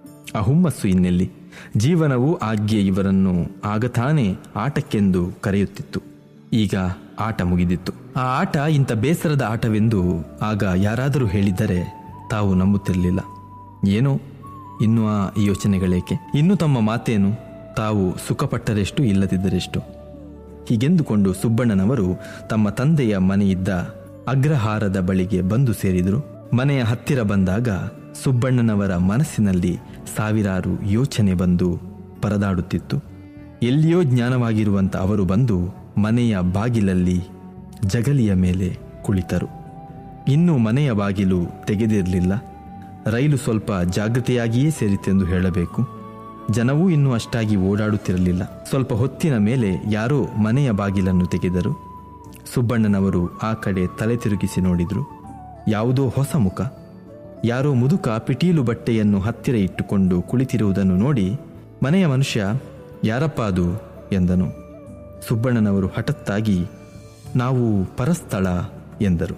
A: ಆ ಹುಮ್ಮಸ್ಸು ಇನ್ನೆಲ್ಲಿ ಜೀವನವು ಆಗ್ಗೆ ಇವರನ್ನು ಆಗ ತಾನೇ ಆಟಕ್ಕೆಂದು ಕರೆಯುತ್ತಿತ್ತು ಈಗ ಆಟ ಮುಗಿದಿತ್ತು ಆ ಆಟ ಇಂಥ ಬೇಸರದ ಆಟವೆಂದು ಆಗ ಯಾರಾದರೂ ಹೇಳಿದ್ದರೆ ತಾವು ನಂಬುತ್ತಿರಲಿಲ್ಲ ಏನೋ ಇನ್ನು ಆ ಯೋಚನೆಗಳೇಕೆ ಇನ್ನು ತಮ್ಮ ಮಾತೇನು ತಾವು ಸುಖಪಟ್ಟರೆಷ್ಟು ಇಲ್ಲದಿದ್ದರೆಷ್ಟು ಹೀಗೆಂದುಕೊಂಡು ಸುಬ್ಬಣ್ಣನವರು ತಮ್ಮ ತಂದೆಯ ಮನೆಯಿದ್ದ ಅಗ್ರಹಾರದ ಬಳಿಗೆ ಬಂದು ಸೇರಿದರು ಮನೆಯ ಹತ್ತಿರ ಬಂದಾಗ ಸುಬ್ಬಣ್ಣನವರ ಮನಸ್ಸಿನಲ್ಲಿ ಸಾವಿರಾರು ಯೋಚನೆ ಬಂದು ಪರದಾಡುತ್ತಿತ್ತು ಎಲ್ಲಿಯೋ ಜ್ಞಾನವಾಗಿರುವಂತ ಅವರು ಬಂದು ಮನೆಯ ಬಾಗಿಲಲ್ಲಿ ಜಗಲಿಯ ಮೇಲೆ ಕುಳಿತರು ಇನ್ನೂ ಮನೆಯ ಬಾಗಿಲು ತೆಗೆದಿರಲಿಲ್ಲ ರೈಲು ಸ್ವಲ್ಪ ಜಾಗೃತೆಯಾಗಿಯೇ ಸೇರಿತೆಂದು ಹೇಳಬೇಕು ಜನವೂ ಇನ್ನೂ ಅಷ್ಟಾಗಿ ಓಡಾಡುತ್ತಿರಲಿಲ್ಲ ಸ್ವಲ್ಪ ಹೊತ್ತಿನ ಮೇಲೆ ಯಾರೋ ಮನೆಯ ಬಾಗಿಲನ್ನು ತೆಗೆದರು ಸುಬ್ಬಣ್ಣನವರು ಆ ಕಡೆ ತಲೆ ತಿರುಗಿಸಿ ನೋಡಿದ್ರು ಯಾವುದೋ ಹೊಸ ಮುಖ ಯಾರೋ ಮುದುಕ ಪಿಟೀಲು ಬಟ್ಟೆಯನ್ನು ಹತ್ತಿರ ಇಟ್ಟುಕೊಂಡು ಕುಳಿತಿರುವುದನ್ನು ನೋಡಿ ಮನೆಯ ಮನುಷ್ಯ ಯಾರಪ್ಪ ಅದು ಎಂದನು ಸುಬ್ಬಣ್ಣನವರು ಹಠತ್ತಾಗಿ ನಾವು ಪರಸ್ಥಳ ಎಂದರು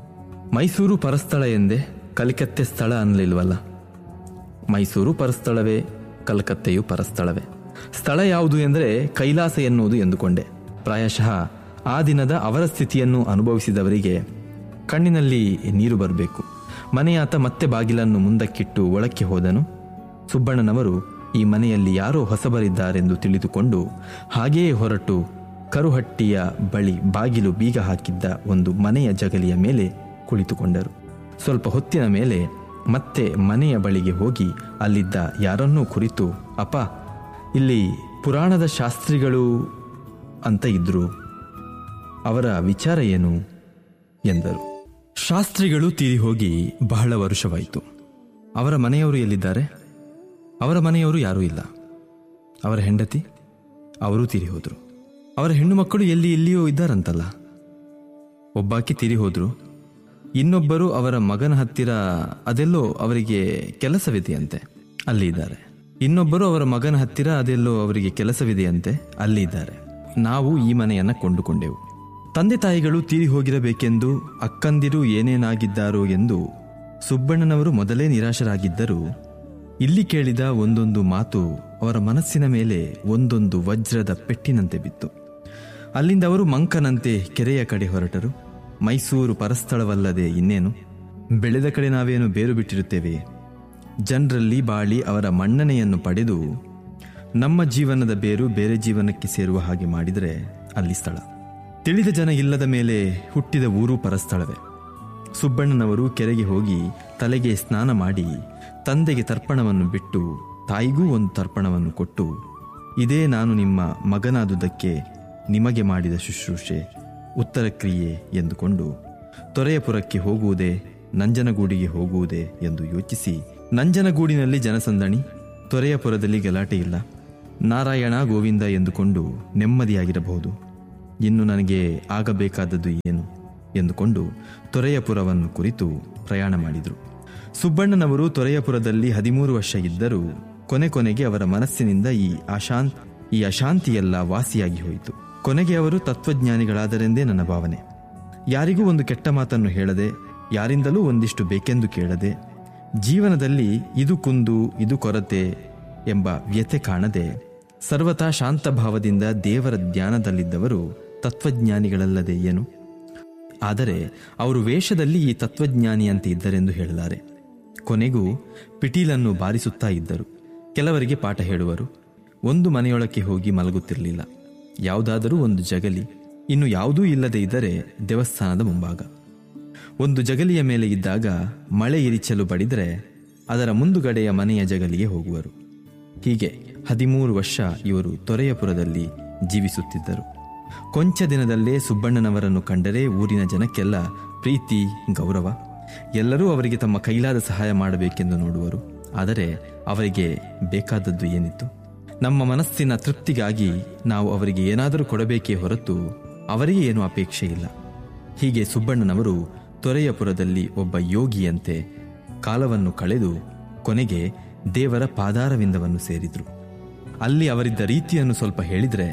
A: ಮೈಸೂರು ಪರಸ್ಥಳ ಎಂದೇ ಕಲಿಕತ್ತೆ ಸ್ಥಳ ಅನ್ನಲಿಲ್ವಲ್ಲ ಮೈಸೂರು ಪರಸ್ಥಳವೇ ಕಲ್ಕತ್ತೆಯು ಪರಸ್ಥಳವೇ ಸ್ಥಳ ಯಾವುದು ಎಂದರೆ ಕೈಲಾಸ ಎನ್ನುವುದು ಎಂದುಕೊಂಡೆ ಪ್ರಾಯಶಃ ಆ ದಿನದ ಅವರ ಸ್ಥಿತಿಯನ್ನು ಅನುಭವಿಸಿದವರಿಗೆ ಕಣ್ಣಿನಲ್ಲಿ ನೀರು ಬರಬೇಕು ಮನೆಯಾತ ಮತ್ತೆ ಬಾಗಿಲನ್ನು ಮುಂದಕ್ಕಿಟ್ಟು ಒಳಕ್ಕೆ ಹೋದನು ಸುಬ್ಬಣ್ಣನವರು ಈ ಮನೆಯಲ್ಲಿ ಯಾರೋ ಹೊಸಬರಿದ್ದಾರೆಂದು ತಿಳಿದುಕೊಂಡು ಹಾಗೆಯೇ ಹೊರಟು ಕರುಹಟ್ಟಿಯ ಬಳಿ ಬಾಗಿಲು ಬೀಗ ಹಾಕಿದ್ದ ಒಂದು ಮನೆಯ ಜಗಲಿಯ ಮೇಲೆ ಕುಳಿತುಕೊಂಡರು ಸ್ವಲ್ಪ ಹೊತ್ತಿನ ಮೇಲೆ ಮತ್ತೆ ಮನೆಯ ಬಳಿಗೆ ಹೋಗಿ ಅಲ್ಲಿದ್ದ ಯಾರನ್ನೂ ಕುರಿತು ಅಪ್ಪ ಇಲ್ಲಿ ಪುರಾಣದ ಶಾಸ್ತ್ರಿಗಳು ಅಂತ ಇದ್ರು ಅವರ ವಿಚಾರ ಏನು ಎಂದರು ಶಾಸ್ತ್ರಿಗಳು ತೀರಿ ಹೋಗಿ ಬಹಳ ವರುಷವಾಯಿತು ಅವರ ಮನೆಯವರು ಎಲ್ಲಿದ್ದಾರೆ ಅವರ ಮನೆಯವರು ಯಾರೂ ಇಲ್ಲ ಅವರ ಹೆಂಡತಿ ಅವರೂ ತೀರಿ ಹೋದರು ಅವರ ಹೆಣ್ಣು ಮಕ್ಕಳು ಎಲ್ಲಿ ಎಲ್ಲಿಯೋ ಇದ್ದಾರಂತಲ್ಲ ಒಬ್ಬಾಕಿ ತೀರಿ ಹೋದ್ರು ಇನ್ನೊಬ್ಬರು ಅವರ ಮಗನ ಹತ್ತಿರ ಅದೆಲ್ಲೋ ಅವರಿಗೆ ಕೆಲಸವಿದೆಯಂತೆ ಅಲ್ಲಿ ಇದ್ದಾರೆ ಇನ್ನೊಬ್ಬರು ಅವರ ಮಗನ ಹತ್ತಿರ ಅದೆಲ್ಲೋ ಅವರಿಗೆ ಕೆಲಸವಿದೆಯಂತೆ ಅಲ್ಲಿ ಇದ್ದಾರೆ ನಾವು ಈ ಮನೆಯನ್ನ ಕೊಂಡುಕೊಂಡೆವು ತಂದೆ ತಾಯಿಗಳು ತೀರಿ ಹೋಗಿರಬೇಕೆಂದು ಅಕ್ಕಂದಿರು ಏನೇನಾಗಿದ್ದಾರೋ ಎಂದು ಸುಬ್ಬಣ್ಣನವರು ಮೊದಲೇ ನಿರಾಶರಾಗಿದ್ದರು ಇಲ್ಲಿ ಕೇಳಿದ ಒಂದೊಂದು ಮಾತು ಅವರ ಮನಸ್ಸಿನ ಮೇಲೆ ಒಂದೊಂದು ವಜ್ರದ ಪೆಟ್ಟಿನಂತೆ ಬಿತ್ತು ಅಲ್ಲಿಂದ ಅವರು ಮಂಕನಂತೆ ಕೆರೆಯ ಕಡೆ ಹೊರಟರು ಮೈಸೂರು ಪರಸ್ಥಳವಲ್ಲದೆ ಇನ್ನೇನು ಬೆಳೆದ ಕಡೆ ನಾವೇನು ಬೇರು ಬಿಟ್ಟಿರುತ್ತೇವೆ ಜನರಲ್ಲಿ ಬಾಳಿ ಅವರ ಮನ್ನಣೆಯನ್ನು ಪಡೆದು ನಮ್ಮ ಜೀವನದ ಬೇರು ಬೇರೆ ಜೀವನಕ್ಕೆ ಸೇರುವ ಹಾಗೆ ಮಾಡಿದರೆ ಅಲ್ಲಿ ಸ್ಥಳ ತಿಳಿದ ಜನ ಇಲ್ಲದ ಮೇಲೆ ಹುಟ್ಟಿದ ಊರು ಪರಸ್ಥಳವೇ ಸುಬ್ಬಣ್ಣನವರು ಕೆರೆಗೆ ಹೋಗಿ ತಲೆಗೆ ಸ್ನಾನ ಮಾಡಿ ತಂದೆಗೆ ತರ್ಪಣವನ್ನು ಬಿಟ್ಟು ತಾಯಿಗೂ ಒಂದು ತರ್ಪಣವನ್ನು ಕೊಟ್ಟು ಇದೇ ನಾನು ನಿಮ್ಮ ಮಗನಾದುದಕ್ಕೆ ನಿಮಗೆ ಮಾಡಿದ ಶುಶ್ರೂಷೆ ಉತ್ತರ ಕ್ರಿಯೆ ಎಂದುಕೊಂಡು ತೊರೆಯಪುರಕ್ಕೆ ಹೋಗುವುದೇ ನಂಜನಗೂಡಿಗೆ ಹೋಗುವುದೇ ಎಂದು ಯೋಚಿಸಿ ನಂಜನಗೂಡಿನಲ್ಲಿ ಜನಸಂದಣಿ ತೊರೆಯಪುರದಲ್ಲಿ ಗಲಾಟೆ ಇಲ್ಲ ನಾರಾಯಣ ಗೋವಿಂದ ಎಂದುಕೊಂಡು ನೆಮ್ಮದಿಯಾಗಿರಬಹುದು ಇನ್ನು ನನಗೆ ಆಗಬೇಕಾದದ್ದು ಏನು ಎಂದುಕೊಂಡು ತೊರೆಯಪುರವನ್ನು ಕುರಿತು ಪ್ರಯಾಣ ಮಾಡಿದರು ಸುಬ್ಬಣ್ಣನವರು ತೊರೆಯಪುರದಲ್ಲಿ ಹದಿಮೂರು ವರ್ಷ ಇದ್ದರೂ ಕೊನೆ ಕೊನೆಗೆ ಅವರ ಮನಸ್ಸಿನಿಂದ ಈ ಅಶಾಂತ್ ಈ ಅಶಾಂತಿಯೆಲ್ಲ ವಾಸಿಯಾಗಿ ಹೋಯಿತು ಕೊನೆಗೆ ಅವರು ತತ್ವಜ್ಞಾನಿಗಳಾದರೆಂದೇ ನನ್ನ ಭಾವನೆ ಯಾರಿಗೂ ಒಂದು ಕೆಟ್ಟ ಮಾತನ್ನು ಹೇಳದೆ ಯಾರಿಂದಲೂ ಒಂದಿಷ್ಟು ಬೇಕೆಂದು ಕೇಳದೆ ಜೀವನದಲ್ಲಿ ಇದು ಕುಂದು ಇದು ಕೊರತೆ ಎಂಬ ವ್ಯಥೆ ಕಾಣದೆ ಸರ್ವತಾ ಶಾಂತ ಭಾವದಿಂದ ದೇವರ ಧ್ಯಾನದಲ್ಲಿದ್ದವರು ತತ್ವಜ್ಞಾನಿಗಳಲ್ಲದೆ ಏನು ಆದರೆ ಅವರು ವೇಷದಲ್ಲಿ ಈ ತತ್ವಜ್ಞಾನಿಯಂತೆ ಇದ್ದರೆಂದು ಹೇಳಲಾರೆ ಕೊನೆಗೂ ಪಿಟೀಲನ್ನು ಬಾರಿಸುತ್ತಾ ಇದ್ದರು ಕೆಲವರಿಗೆ ಪಾಠ ಹೇಳುವರು ಒಂದು ಮನೆಯೊಳಕ್ಕೆ ಹೋಗಿ ಮಲಗುತ್ತಿರಲಿಲ್ಲ ಯಾವುದಾದರೂ ಒಂದು ಜಗಲಿ ಇನ್ನು ಯಾವುದೂ ಇಲ್ಲದೆ ಇದ್ದರೆ ದೇವಸ್ಥಾನದ ಮುಂಭಾಗ ಒಂದು ಜಗಲಿಯ ಮೇಲೆ ಇದ್ದಾಗ ಮಳೆ ಇರಿಚಲು ಬಡಿದರೆ ಅದರ ಮುಂದುಗಡೆಯ ಮನೆಯ ಜಗಲಿಗೆ ಹೋಗುವರು ಹೀಗೆ ಹದಿಮೂರು ವರ್ಷ ಇವರು ತೊರೆಯಪುರದಲ್ಲಿ ಜೀವಿಸುತ್ತಿದ್ದರು ಕೊಂಚ ದಿನದಲ್ಲೇ ಸುಬ್ಬಣ್ಣನವರನ್ನು ಕಂಡರೆ ಊರಿನ ಜನಕ್ಕೆಲ್ಲ ಪ್ರೀತಿ ಗೌರವ ಎಲ್ಲರೂ ಅವರಿಗೆ ತಮ್ಮ ಕೈಲಾದ ಸಹಾಯ ಮಾಡಬೇಕೆಂದು ನೋಡುವರು ಆದರೆ ಅವರಿಗೆ ಬೇಕಾದದ್ದು ಏನಿತ್ತು ನಮ್ಮ ಮನಸ್ಸಿನ ತೃಪ್ತಿಗಾಗಿ ನಾವು ಅವರಿಗೆ ಏನಾದರೂ ಕೊಡಬೇಕೇ ಹೊರತು ಅವರಿಗೆ ಏನೂ ಅಪೇಕ್ಷೆ ಇಲ್ಲ ಹೀಗೆ ಸುಬ್ಬಣ್ಣನವರು ತೊರೆಯಪುರದಲ್ಲಿ ಒಬ್ಬ ಯೋಗಿಯಂತೆ ಕಾಲವನ್ನು ಕಳೆದು ಕೊನೆಗೆ ದೇವರ ಪಾದಾರವಿಂದವನ್ನು ಸೇರಿದ್ರು ಅಲ್ಲಿ ಅವರಿದ್ದ ರೀತಿಯನ್ನು ಸ್ವಲ್ಪ ಹೇಳಿದರೆ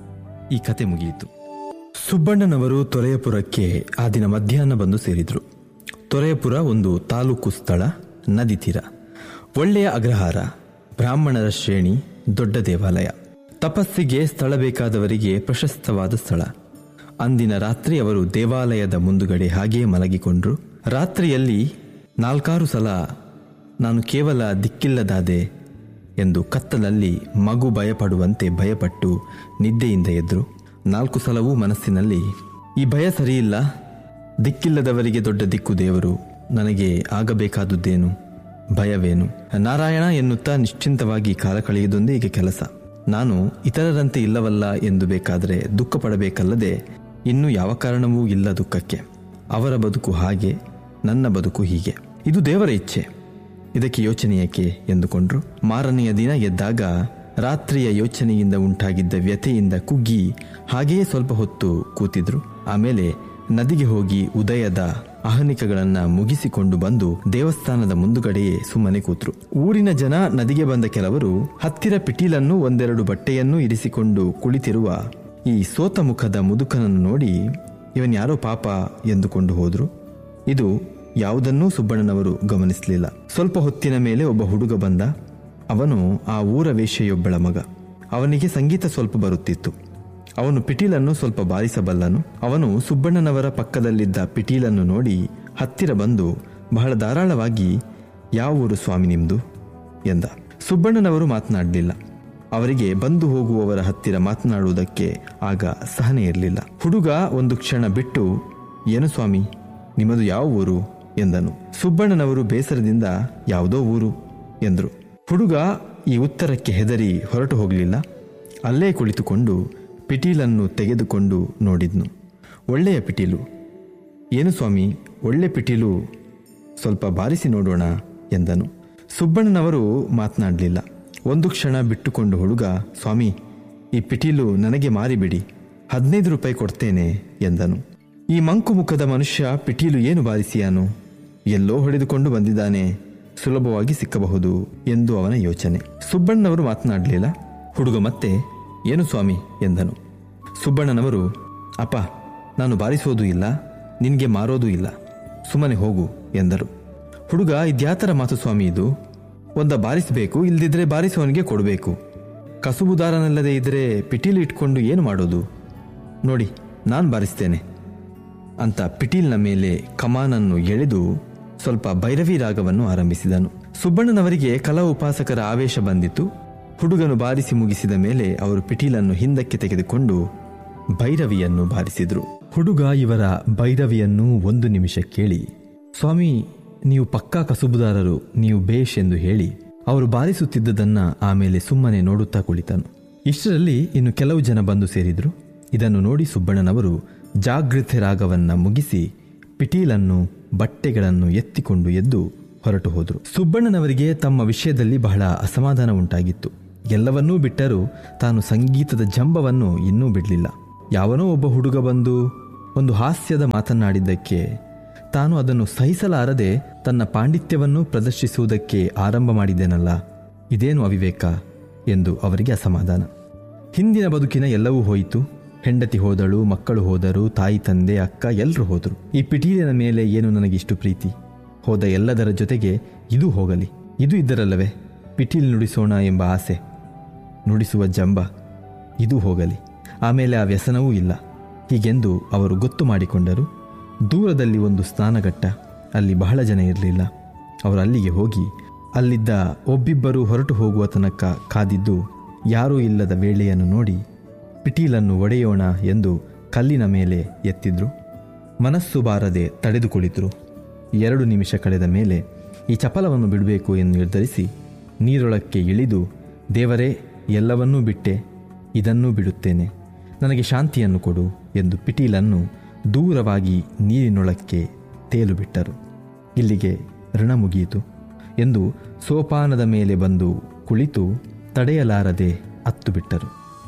A: ಈ ಕತೆ ಮುಗಿಯಿತು ಸುಬ್ಬಣ್ಣನವರು ತೊರೆಯಪುರಕ್ಕೆ ಆ ದಿನ ಮಧ್ಯಾಹ್ನ ಬಂದು ಸೇರಿದ್ರು ತೊರೆಯಪುರ ಒಂದು ತಾಲೂಕು ಸ್ಥಳ ನದಿ ತೀರ ಒಳ್ಳೆಯ ಅಗ್ರಹಾರ ಬ್ರಾಹ್ಮಣರ ಶ್ರೇಣಿ ದೊಡ್ಡ ದೇವಾಲಯ ತಪಸ್ಸಿಗೆ ಸ್ಥಳ ಬೇಕಾದವರಿಗೆ ಪ್ರಶಸ್ತವಾದ ಸ್ಥಳ ಅಂದಿನ ರಾತ್ರಿ ಅವರು ದೇವಾಲಯದ ಮುಂದುಗಡೆ ಹಾಗೆಯೇ ಮಲಗಿಕೊಂಡ್ರು ರಾತ್ರಿಯಲ್ಲಿ ನಾಲ್ಕಾರು ಸಲ ನಾನು ಕೇವಲ ದಿಕ್ಕಿಲ್ಲದಾದೆ ಎಂದು ಕತ್ತಲಲ್ಲಿ ಮಗು ಭಯಪಡುವಂತೆ ಭಯಪಟ್ಟು ನಿದ್ದೆಯಿಂದ ಎದ್ರು ನಾಲ್ಕು ಸಲವೂ ಮನಸ್ಸಿನಲ್ಲಿ ಈ ಭಯ ಸರಿಯಿಲ್ಲ ದಿಕ್ಕಿಲ್ಲದವರಿಗೆ ದೊಡ್ಡ ದಿಕ್ಕು ದೇವರು ನನಗೆ ಆಗಬೇಕಾದುದ್ದೇನು ಭಯವೇನು ನಾರಾಯಣ ಎನ್ನುತ್ತಾ ನಿಶ್ಚಿಂತವಾಗಿ ಕಾಲ ಕಳೆಯುವುದೊಂದೇ ಈಗ ಕೆಲಸ ನಾನು ಇತರರಂತೆ ಇಲ್ಲವಲ್ಲ ಎಂದು ಬೇಕಾದರೆ ದುಃಖ ಪಡಬೇಕಲ್ಲದೆ ಇನ್ನೂ ಯಾವ ಕಾರಣವೂ ಇಲ್ಲ ದುಃಖಕ್ಕೆ ಅವರ ಬದುಕು ಹಾಗೆ ನನ್ನ ಬದುಕು ಹೀಗೆ ಇದು ದೇವರ ಇಚ್ಛೆ ಇದಕ್ಕೆ ಯೋಚನೆ ಏಕೆ ಎಂದುಕೊಂಡ್ರು ಮಾರನೆಯ ದಿನ ಎದ್ದಾಗ ರಾತ್ರಿಯ ಯೋಚನೆಯಿಂದ ಉಂಟಾಗಿದ್ದ ವ್ಯಥೆಯಿಂದ ಕುಗ್ಗಿ ಹಾಗೆಯೇ ಸ್ವಲ್ಪ ಹೊತ್ತು ಕೂತಿದ್ರು ಆಮೇಲೆ ನದಿಗೆ ಹೋಗಿ ಉದಯದ ಅಹನಿಕಗಳನ್ನ ಮುಗಿಸಿಕೊಂಡು ಬಂದು ದೇವಸ್ಥಾನದ ಮುಂದುಗಡೆಯೇ ಸುಮ್ಮನೆ ಕೂತ್ರು ಊರಿನ ಜನ ನದಿಗೆ ಬಂದ ಕೆಲವರು ಹತ್ತಿರ ಪಿಟೀಲನ್ನು ಒಂದೆರಡು ಬಟ್ಟೆಯನ್ನು ಇರಿಸಿಕೊಂಡು ಕುಳಿತಿರುವ ಈ ಸೋತ ಮುಖದ ಮುದುಕನನ್ನು ನೋಡಿ ಇವನ್ ಯಾರೋ ಪಾಪ ಎಂದುಕೊಂಡು ಹೋದ್ರು ಇದು ಯಾವುದನ್ನೂ ಸುಬ್ಬಣ್ಣನವರು ಗಮನಿಸಲಿಲ್ಲ ಸ್ವಲ್ಪ ಹೊತ್ತಿನ ಮೇಲೆ ಒಬ್ಬ ಹುಡುಗ ಬಂದ ಅವನು ಆ ಊರ ವೇಶ್ಯೆಯೊಬ್ಬಳ ಮಗ ಅವನಿಗೆ ಸಂಗೀತ ಸ್ವಲ್ಪ ಬರುತ್ತಿತ್ತು ಅವನು ಪಿಟೀಲನ್ನು ಸ್ವಲ್ಪ ಬಾರಿಸಬಲ್ಲನು ಅವನು ಸುಬ್ಬಣ್ಣನವರ ಪಕ್ಕದಲ್ಲಿದ್ದ ಪಿಟೀಲನ್ನು ನೋಡಿ ಹತ್ತಿರ ಬಂದು ಬಹಳ ಧಾರಾಳವಾಗಿ ಯಾವ ಊರು ಸ್ವಾಮಿ ನಿಮ್ದು ಎಂದ ಸುಬ್ಬಣ್ಣನವರು ಮಾತನಾಡಲಿಲ್ಲ ಅವರಿಗೆ ಬಂದು ಹೋಗುವವರ ಹತ್ತಿರ ಮಾತನಾಡುವುದಕ್ಕೆ ಆಗ ಸಹನೆ ಇರಲಿಲ್ಲ ಹುಡುಗ ಒಂದು ಕ್ಷಣ ಬಿಟ್ಟು ಏನು ಸ್ವಾಮಿ ನಿಮ್ಮದು ಯಾವ ಊರು ಎಂದನು ಸುಬ್ಬಣ್ಣನವರು ಬೇಸರದಿಂದ ಯಾವುದೋ ಊರು ಎಂದರು ಹುಡುಗ ಈ ಉತ್ತರಕ್ಕೆ ಹೆದರಿ ಹೊರಟು ಹೋಗಲಿಲ್ಲ ಅಲ್ಲೇ ಕುಳಿತುಕೊಂಡು ಪಿಟೀಲನ್ನು ತೆಗೆದುಕೊಂಡು ನೋಡಿದ್ನು ಒಳ್ಳೆಯ ಪಿಟೀಲು ಏನು ಸ್ವಾಮಿ ಒಳ್ಳೆ ಪಿಟೀಲು ಸ್ವಲ್ಪ ಬಾರಿಸಿ ನೋಡೋಣ ಎಂದನು ಸುಬ್ಬಣ್ಣನವರು ಮಾತನಾಡಲಿಲ್ಲ ಒಂದು ಕ್ಷಣ ಬಿಟ್ಟುಕೊಂಡು ಹುಡುಗ ಸ್ವಾಮಿ ಈ ಪಿಟೀಲು ನನಗೆ ಮಾರಿಬಿಡಿ ಹದಿನೈದು ರೂಪಾಯಿ ಕೊಡ್ತೇನೆ ಎಂದನು ಈ ಮಂಕು ಮುಖದ ಮನುಷ್ಯ ಪಿಟೀಲು ಏನು ಬಾರಿಸಿಯಾನು ಎಲ್ಲೋ ಹೊಡೆದುಕೊಂಡು ಬಂದಿದ್ದಾನೆ ಸುಲಭವಾಗಿ ಸಿಕ್ಕಬಹುದು ಎಂದು ಅವನ ಯೋಚನೆ ಸುಬ್ಬಣ್ಣನವರು ಮಾತನಾಡಲಿಲ್ಲ ಹುಡುಗ ಮತ್ತೆ ಏನು ಸ್ವಾಮಿ ಎಂದನು ಸುಬ್ಬಣ್ಣನವರು ಅಪ್ಪ ನಾನು ಬಾರಿಸೋದೂ ಇಲ್ಲ ನಿನಗೆ ಮಾರೋದೂ ಇಲ್ಲ ಸುಮ್ಮನೆ ಹೋಗು ಎಂದರು ಹುಡುಗ ಇದ್ಯಾತರ ಮಾತು ಸ್ವಾಮಿ ಇದು ಒಂದ ಬಾರಿಸಬೇಕು ಇಲ್ದಿದ್ರೆ ಬಾರಿಸುವವನಿಗೆ ಕೊಡಬೇಕು ಕಸುಬುದಾರನಲ್ಲದೆ ಇದ್ರೆ ಪಿಟೀಲ್ ಇಟ್ಕೊಂಡು ಏನು ಮಾಡೋದು ನೋಡಿ ನಾನು ಬಾರಿಸ್ತೇನೆ ಅಂತ ಪಿಟೀಲ್ನ ಮೇಲೆ ಕಮಾನನ್ನು ಎಳೆದು ಸ್ವಲ್ಪ ಭೈರವಿ ರಾಗವನ್ನು ಆರಂಭಿಸಿದನು ಸುಬ್ಬಣ್ಣನವರಿಗೆ ಕಲಾ ಉಪಾಸಕರ ಆವೇಶ ಬಂದಿತ್ತು ಹುಡುಗನು ಬಾರಿಸಿ ಮುಗಿಸಿದ ಮೇಲೆ ಅವರು ಪಿಟೀಲನ್ನು ಹಿಂದಕ್ಕೆ ತೆಗೆದುಕೊಂಡು ಭೈರವಿಯನ್ನು ಬಾರಿಸಿದ್ರು ಹುಡುಗ ಇವರ ಭೈರವಿಯನ್ನು ಒಂದು ನಿಮಿಷ ಕೇಳಿ ಸ್ವಾಮಿ ನೀವು ಪಕ್ಕಾ ಕಸುಬುದಾರರು ನೀವು ಬೇಷ್ ಎಂದು ಹೇಳಿ ಅವರು ಬಾರಿಸುತ್ತಿದ್ದದನ್ನ ಆಮೇಲೆ ಸುಮ್ಮನೆ ನೋಡುತ್ತಾ ಕುಳಿತನು ಇಷ್ಟರಲ್ಲಿ ಇನ್ನು ಕೆಲವು ಜನ ಬಂದು ಸೇರಿದ್ರು ಇದನ್ನು ನೋಡಿ ಸುಬ್ಬಣ್ಣನವರು ಜಾಗೃತೆ ರಾಗವನ್ನ ಮುಗಿಸಿ ಪಿಟೀಲನ್ನು ಬಟ್ಟೆಗಳನ್ನು ಎತ್ತಿಕೊಂಡು ಎದ್ದು ಹೊರಟು ಹೋದರು ಸುಬ್ಬಣ್ಣನವರಿಗೆ ತಮ್ಮ ವಿಷಯದಲ್ಲಿ ಬಹಳ ಅಸಮಾಧಾನ ಉಂಟಾಗಿತ್ತು ಎಲ್ಲವನ್ನೂ ಬಿಟ್ಟರೂ ತಾನು ಸಂಗೀತದ ಜಂಬವನ್ನು ಇನ್ನೂ ಬಿಡಲಿಲ್ಲ ಯಾವನೋ ಒಬ್ಬ ಹುಡುಗ ಬಂದು ಒಂದು ಹಾಸ್ಯದ ಮಾತನ್ನಾಡಿದ್ದಕ್ಕೆ ತಾನು ಅದನ್ನು ಸಹಿಸಲಾರದೆ ತನ್ನ ಪಾಂಡಿತ್ಯವನ್ನು ಪ್ರದರ್ಶಿಸುವುದಕ್ಕೆ ಆರಂಭ ಮಾಡಿದ್ದೇನಲ್ಲ ಇದೇನು ಅವಿವೇಕ ಎಂದು ಅವರಿಗೆ ಅಸಮಾಧಾನ ಹಿಂದಿನ ಬದುಕಿನ ಎಲ್ಲವೂ ಹೋಯಿತು ಹೆಂಡತಿ ಹೋದಳು ಮಕ್ಕಳು ಹೋದರು ತಾಯಿ ತಂದೆ ಅಕ್ಕ ಎಲ್ಲರೂ ಹೋದರು ಈ ಪಿಟೀಲಿನ ಮೇಲೆ ಏನು ನನಗಿಷ್ಟು ಪ್ರೀತಿ ಹೋದ ಎಲ್ಲದರ ಜೊತೆಗೆ ಇದು ಹೋಗಲಿ ಇದು ಇದ್ದರಲ್ಲವೇ ಪಿಟೀಲ್ ನುಡಿಸೋಣ ಎಂಬ ಆಸೆ ನುಡಿಸುವ ಜಂಬ ಇದು ಹೋಗಲಿ ಆಮೇಲೆ ಆ ವ್ಯಸನವೂ ಇಲ್ಲ ಹೀಗೆಂದು ಅವರು ಗೊತ್ತು ಮಾಡಿಕೊಂಡರು ದೂರದಲ್ಲಿ ಒಂದು ಸ್ನಾನಘಟ್ಟ ಅಲ್ಲಿ ಬಹಳ ಜನ ಇರಲಿಲ್ಲ ಅವರು ಅಲ್ಲಿಗೆ ಹೋಗಿ ಅಲ್ಲಿದ್ದ ಒಬ್ಬಿಬ್ಬರು ಹೊರಟು ಹೋಗುವ ತನಕ ಕಾದಿದ್ದು ಯಾರೂ ಇಲ್ಲದ ವೇಳೆಯನ್ನು ನೋಡಿ ಪಿಟೀಲನ್ನು ಒಡೆಯೋಣ ಎಂದು ಕಲ್ಲಿನ ಮೇಲೆ ಎತ್ತಿದ್ರು ಮನಸ್ಸು ಬಾರದೆ ತಡೆದು ಕುಳಿತರು ಎರಡು ನಿಮಿಷ ಕಳೆದ ಮೇಲೆ ಈ ಚಪಲವನ್ನು ಬಿಡಬೇಕು ಎಂದು ನಿರ್ಧರಿಸಿ ನೀರೊಳಕ್ಕೆ ಇಳಿದು ದೇವರೇ ಎಲ್ಲವನ್ನೂ ಬಿಟ್ಟೆ ಇದನ್ನೂ ಬಿಡುತ್ತೇನೆ ನನಗೆ ಶಾಂತಿಯನ್ನು ಕೊಡು ಎಂದು ಪಿಟೀಲನ್ನು ದೂರವಾಗಿ ನೀರಿನೊಳಕ್ಕೆ ತೇಲು ಬಿಟ್ಟರು ಇಲ್ಲಿಗೆ ಋಣ ಮುಗಿಯಿತು ಎಂದು ಸೋಪಾನದ ಮೇಲೆ ಬಂದು ಕುಳಿತು ತಡೆಯಲಾರದೆ ಅತ್ತು ಬಿಟ್ಟರು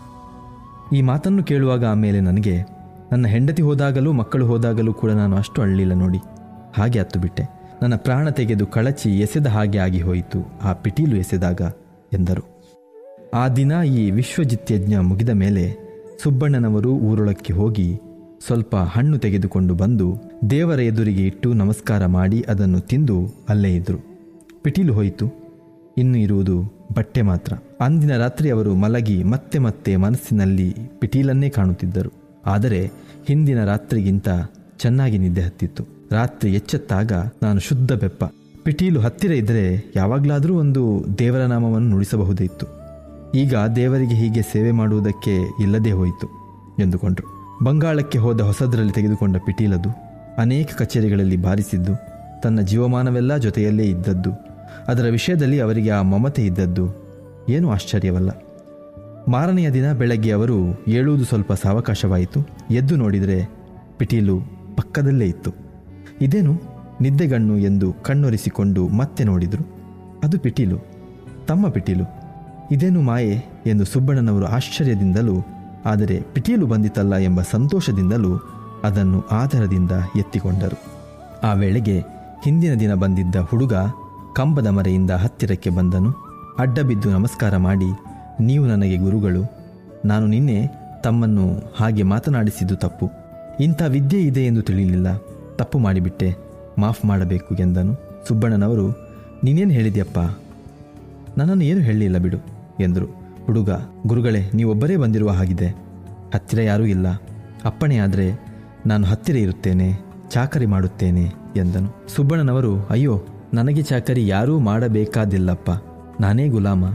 A: ಈ ಮಾತನ್ನು ಕೇಳುವಾಗ ಆಮೇಲೆ ನನಗೆ ನನ್ನ ಹೆಂಡತಿ ಹೋದಾಗಲೂ ಮಕ್ಕಳು ಹೋದಾಗಲೂ ಕೂಡ ನಾನು ಅಷ್ಟು ಅಳ್ಳಿಲ್ಲ ನೋಡಿ ಹಾಗೆ ಹತ್ತು ಬಿಟ್ಟೆ ನನ್ನ ಪ್ರಾಣ ತೆಗೆದು ಕಳಚಿ ಎಸೆದ ಹಾಗೆ ಆಗಿ ಹೋಯಿತು ಆ ಪಿಟೀಲು ಎಸೆದಾಗ ಎಂದರು ಆ ದಿನ ಈ ವಿಶ್ವಜಿತ್ಯಜ್ಞ ಮುಗಿದ ಮೇಲೆ ಸುಬ್ಬಣ್ಣನವರು ಊರೊಳಕ್ಕೆ ಹೋಗಿ ಸ್ವಲ್ಪ ಹಣ್ಣು ತೆಗೆದುಕೊಂಡು ಬಂದು ದೇವರ ಎದುರಿಗೆ ಇಟ್ಟು ನಮಸ್ಕಾರ ಮಾಡಿ ಅದನ್ನು ತಿಂದು ಅಲ್ಲೇ ಇದ್ದರು ಪಿಟೀಲು ಹೋಯಿತು ಇನ್ನು ಇರುವುದು ಬಟ್ಟೆ ಮಾತ್ರ ಅಂದಿನ ರಾತ್ರಿ ಅವರು ಮಲಗಿ ಮತ್ತೆ ಮತ್ತೆ ಮನಸ್ಸಿನಲ್ಲಿ ಪಿಟೀಲನ್ನೇ ಕಾಣುತ್ತಿದ್ದರು ಆದರೆ ಹಿಂದಿನ ರಾತ್ರಿಗಿಂತ ಚೆನ್ನಾಗಿ ನಿದ್ದೆ ಹತ್ತಿತ್ತು ರಾತ್ರಿ ಎಚ್ಚೆತ್ತಾಗ ನಾನು ಶುದ್ಧ ಬೆಪ್ಪ ಪಿಟೀಲು ಹತ್ತಿರ ಇದ್ದರೆ ಯಾವಾಗಲಾದರೂ ಒಂದು ದೇವರ ನಾಮವನ್ನು ನುಡಿಸಬಹುದಿತ್ತು ಈಗ ದೇವರಿಗೆ ಹೀಗೆ ಸೇವೆ ಮಾಡುವುದಕ್ಕೆ ಇಲ್ಲದೆ ಹೋಯಿತು ಎಂದುಕೊಂಡ್ರು ಬಂಗಾಳಕ್ಕೆ ಹೋದ ಹೊಸದರಲ್ಲಿ ತೆಗೆದುಕೊಂಡ ಪಿಟೀಲದು ಅನೇಕ ಕಚೇರಿಗಳಲ್ಲಿ ಬಾರಿಸಿದ್ದು ತನ್ನ ಜೀವಮಾನವೆಲ್ಲ ಜೊತೆಯಲ್ಲೇ ಇದ್ದದ್ದು ಅದರ ವಿಷಯದಲ್ಲಿ ಅವರಿಗೆ ಆ ಮಮತೆ ಇದ್ದದ್ದು ಏನೂ ಆಶ್ಚರ್ಯವಲ್ಲ ಮಾರನೆಯ ದಿನ ಬೆಳಗ್ಗೆ ಅವರು ಏಳುವುದು ಸ್ವಲ್ಪ ಸಾವಕಾಶವಾಯಿತು ಎದ್ದು ನೋಡಿದರೆ ಪಿಟೀಲು ಪಕ್ಕದಲ್ಲೇ ಇತ್ತು ಇದೇನು ನಿದ್ದೆಗಣ್ಣು ಎಂದು ಕಣ್ಣೊರೆಸಿಕೊಂಡು ಮತ್ತೆ ನೋಡಿದರು ಅದು ಪಿಟೀಲು ತಮ್ಮ ಪಿಟೀಲು ಇದೇನು ಮಾಯೆ ಎಂದು ಸುಬ್ಬಣ್ಣನವರು ಆಶ್ಚರ್ಯದಿಂದಲೂ ಆದರೆ ಪಿಟೀಲು ಬಂದಿತಲ್ಲ ಎಂಬ ಸಂತೋಷದಿಂದಲೂ ಅದನ್ನು ಆಧಾರದಿಂದ ಎತ್ತಿಕೊಂಡರು ಆ ವೇಳೆಗೆ ಹಿಂದಿನ ದಿನ ಬಂದಿದ್ದ ಹುಡುಗ ಕಂಬದ ಮರೆಯಿಂದ ಹತ್ತಿರಕ್ಕೆ ಬಂದನು ಅಡ್ಡ ಬಿದ್ದು ನಮಸ್ಕಾರ ಮಾಡಿ ನೀವು ನನಗೆ ಗುರುಗಳು ನಾನು ನಿನ್ನೆ ತಮ್ಮನ್ನು ಹಾಗೆ ಮಾತನಾಡಿಸಿದ್ದು ತಪ್ಪು ಇಂಥ ವಿದ್ಯೆ ಇದೆ ಎಂದು ತಿಳಿಯಲಿಲ್ಲ ತಪ್ಪು ಮಾಡಿಬಿಟ್ಟೆ ಮಾಫ್ ಮಾಡಬೇಕು ಎಂದನು ಸುಬ್ಬಣ್ಣನವರು ನೀನೇನು ಹೇಳಿದ್ಯಪ್ಪ ನನ್ನನ್ನು ಏನು ಹೇಳಲಿಲ್ಲ ಬಿಡು ಎಂದರು ಹುಡುಗ ಗುರುಗಳೇ ನೀವೊಬ್ಬರೇ ಬಂದಿರುವ ಹಾಗಿದೆ ಹತ್ತಿರ ಯಾರೂ ಇಲ್ಲ ಅಪ್ಪಣೆ ಆದರೆ ನಾನು ಹತ್ತಿರ ಇರುತ್ತೇನೆ ಚಾಕರಿ ಮಾಡುತ್ತೇನೆ ಎಂದನು ಸುಬ್ಬಣ್ಣನವರು ಅಯ್ಯೋ ನನಗೆ ಚಾಕರಿ ಯಾರೂ ಮಾಡಬೇಕಾದಿಲ್ಲಪ್ಪ ನಾನೇ ಗುಲಾಮ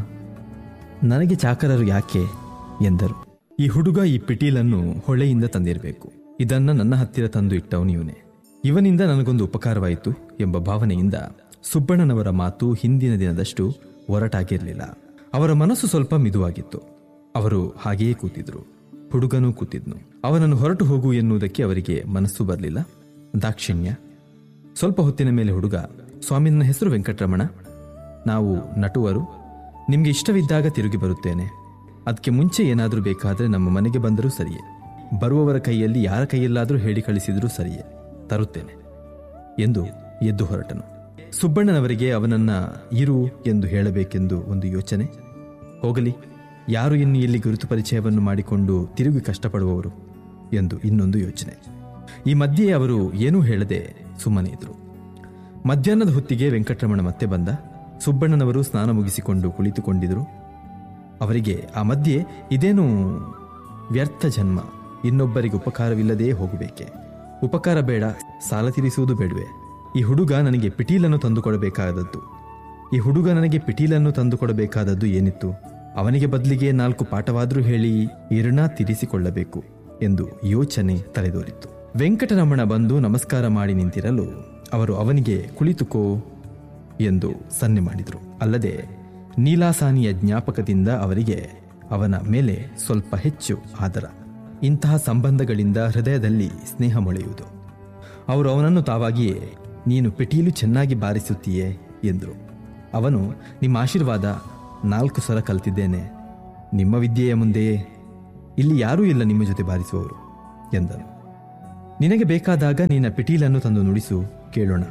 A: ನನಗೆ ಚಾಕರರು ಯಾಕೆ ಎಂದರು ಈ ಹುಡುಗ ಈ ಪಿಟೀಲನ್ನು ಹೊಳೆಯಿಂದ ತಂದಿರಬೇಕು ಇದನ್ನ ನನ್ನ ಹತ್ತಿರ ತಂದು ಇಟ್ಟವನು ಇವನೇ ಇವನಿಂದ ನನಗೊಂದು ಉಪಕಾರವಾಯಿತು ಎಂಬ ಭಾವನೆಯಿಂದ ಸುಬ್ಬಣ್ಣನವರ ಮಾತು ಹಿಂದಿನ ದಿನದಷ್ಟು ಒರಟಾಗಿರಲಿಲ್ಲ ಅವರ ಮನಸ್ಸು ಸ್ವಲ್ಪ ಮಿದುವಾಗಿತ್ತು ಅವರು ಹಾಗೆಯೇ ಕೂತಿದ್ರು ಹುಡುಗನೂ ಕೂತಿದ್ನು ಅವನನ್ನು ಹೊರಟು ಹೋಗು ಎನ್ನುವುದಕ್ಕೆ ಅವರಿಗೆ ಮನಸ್ಸು ಬರಲಿಲ್ಲ ದಾಕ್ಷಿಣ್ಯ ಸ್ವಲ್ಪ ಹೊತ್ತಿನ ಮೇಲೆ ಹುಡುಗ ಸ್ವಾಮಿ ನನ್ನ ಹೆಸರು ವೆಂಕಟರಮಣ ನಾವು ನಟುವರು ನಿಮಗೆ ಇಷ್ಟವಿದ್ದಾಗ ತಿರುಗಿ ಬರುತ್ತೇನೆ ಅದಕ್ಕೆ ಮುಂಚೆ ಏನಾದರೂ ಬೇಕಾದರೆ ನಮ್ಮ ಮನೆಗೆ ಬಂದರೂ ಸರಿಯೇ ಬರುವವರ ಕೈಯಲ್ಲಿ ಯಾರ ಕೈಯಲ್ಲಾದರೂ ಹೇಳಿ ಕಳಿಸಿದರೂ ಸರಿಯೇ ತರುತ್ತೇನೆ ಎಂದು ಎದ್ದು ಹೊರಟನು ಸುಬ್ಬಣ್ಣನವರಿಗೆ ಅವನನ್ನ ಇರು ಎಂದು ಹೇಳಬೇಕೆಂದು ಒಂದು ಯೋಚನೆ ಹೋಗಲಿ ಯಾರು ಇನ್ನು ಇಲ್ಲಿ ಗುರುತು ಪರಿಚಯವನ್ನು ಮಾಡಿಕೊಂಡು ತಿರುಗಿ ಕಷ್ಟಪಡುವವರು ಎಂದು ಇನ್ನೊಂದು ಯೋಚನೆ ಈ ಮಧ್ಯೆ ಅವರು ಏನೂ ಹೇಳದೆ ಸುಮ್ಮನೆ ಇದ್ರು ಮಧ್ಯಾಹ್ನದ ಹೊತ್ತಿಗೆ ವೆಂಕಟರಮಣ ಮತ್ತೆ ಬಂದ ಸುಬ್ಬಣ್ಣನವರು ಸ್ನಾನ ಮುಗಿಸಿಕೊಂಡು ಕುಳಿತುಕೊಂಡಿದ್ರು ಅವರಿಗೆ ಆ ಮಧ್ಯೆ ಇದೇನು ವ್ಯರ್ಥ ಜನ್ಮ ಇನ್ನೊಬ್ಬರಿಗೆ ಉಪಕಾರವಿಲ್ಲದೇ ಹೋಗಬೇಕೆ ಉಪಕಾರ ಬೇಡ ಸಾಲ ತೀರಿಸುವುದು ಬೇಡವೆ ಈ ಹುಡುಗ ನನಗೆ ಪಿಟೀಲನ್ನು ತಂದುಕೊಡಬೇಕಾದದ್ದು ಈ ಹುಡುಗ ನನಗೆ ಪಿಟೀಲನ್ನು ತಂದುಕೊಡಬೇಕಾದದ್ದು ಏನಿತ್ತು ಅವನಿಗೆ ಬದಲಿಗೆ ನಾಲ್ಕು ಪಾಠವಾದರೂ ಹೇಳಿ ಈ ಋಣ ತೀರಿಸಿಕೊಳ್ಳಬೇಕು ಎಂದು ಯೋಚನೆ ತಲೆದೋರಿತ್ತು ವೆಂಕಟರಮಣ ಬಂದು ನಮಸ್ಕಾರ ಮಾಡಿ ನಿಂತಿರಲು ಅವರು ಅವನಿಗೆ ಕುಳಿತುಕೋ ಎಂದು ಸನ್ನೆ ಮಾಡಿದರು ಅಲ್ಲದೆ ನೀಲಾಸಾನಿಯ ಜ್ಞಾಪಕದಿಂದ ಅವರಿಗೆ ಅವನ ಮೇಲೆ ಸ್ವಲ್ಪ ಹೆಚ್ಚು ಆದರ ಇಂತಹ ಸಂಬಂಧಗಳಿಂದ ಹೃದಯದಲ್ಲಿ ಸ್ನೇಹ ಮೊಳೆಯುವುದು ಅವರು ಅವನನ್ನು ತಾವಾಗಿಯೇ ನೀನು ಪಿಟೀಲು ಚೆನ್ನಾಗಿ ಬಾರಿಸುತ್ತೀಯೇ ಎಂದರು ಅವನು ನಿಮ್ಮ ಆಶೀರ್ವಾದ ನಾಲ್ಕು ಸ್ವರ ಕಲ್ತಿದ್ದೇನೆ ನಿಮ್ಮ ವಿದ್ಯೆಯ ಮುಂದೆಯೇ ಇಲ್ಲಿ ಯಾರೂ ಇಲ್ಲ ನಿಮ್ಮ ಜೊತೆ ಬಾರಿಸುವವರು ಎಂದನು ನಿನಗೆ ಬೇಕಾದಾಗ ನಿನ್ನ ಪಿಟೀಲನ್ನು ತಂದು ನುಡಿಸು ಕೇಳೋಣ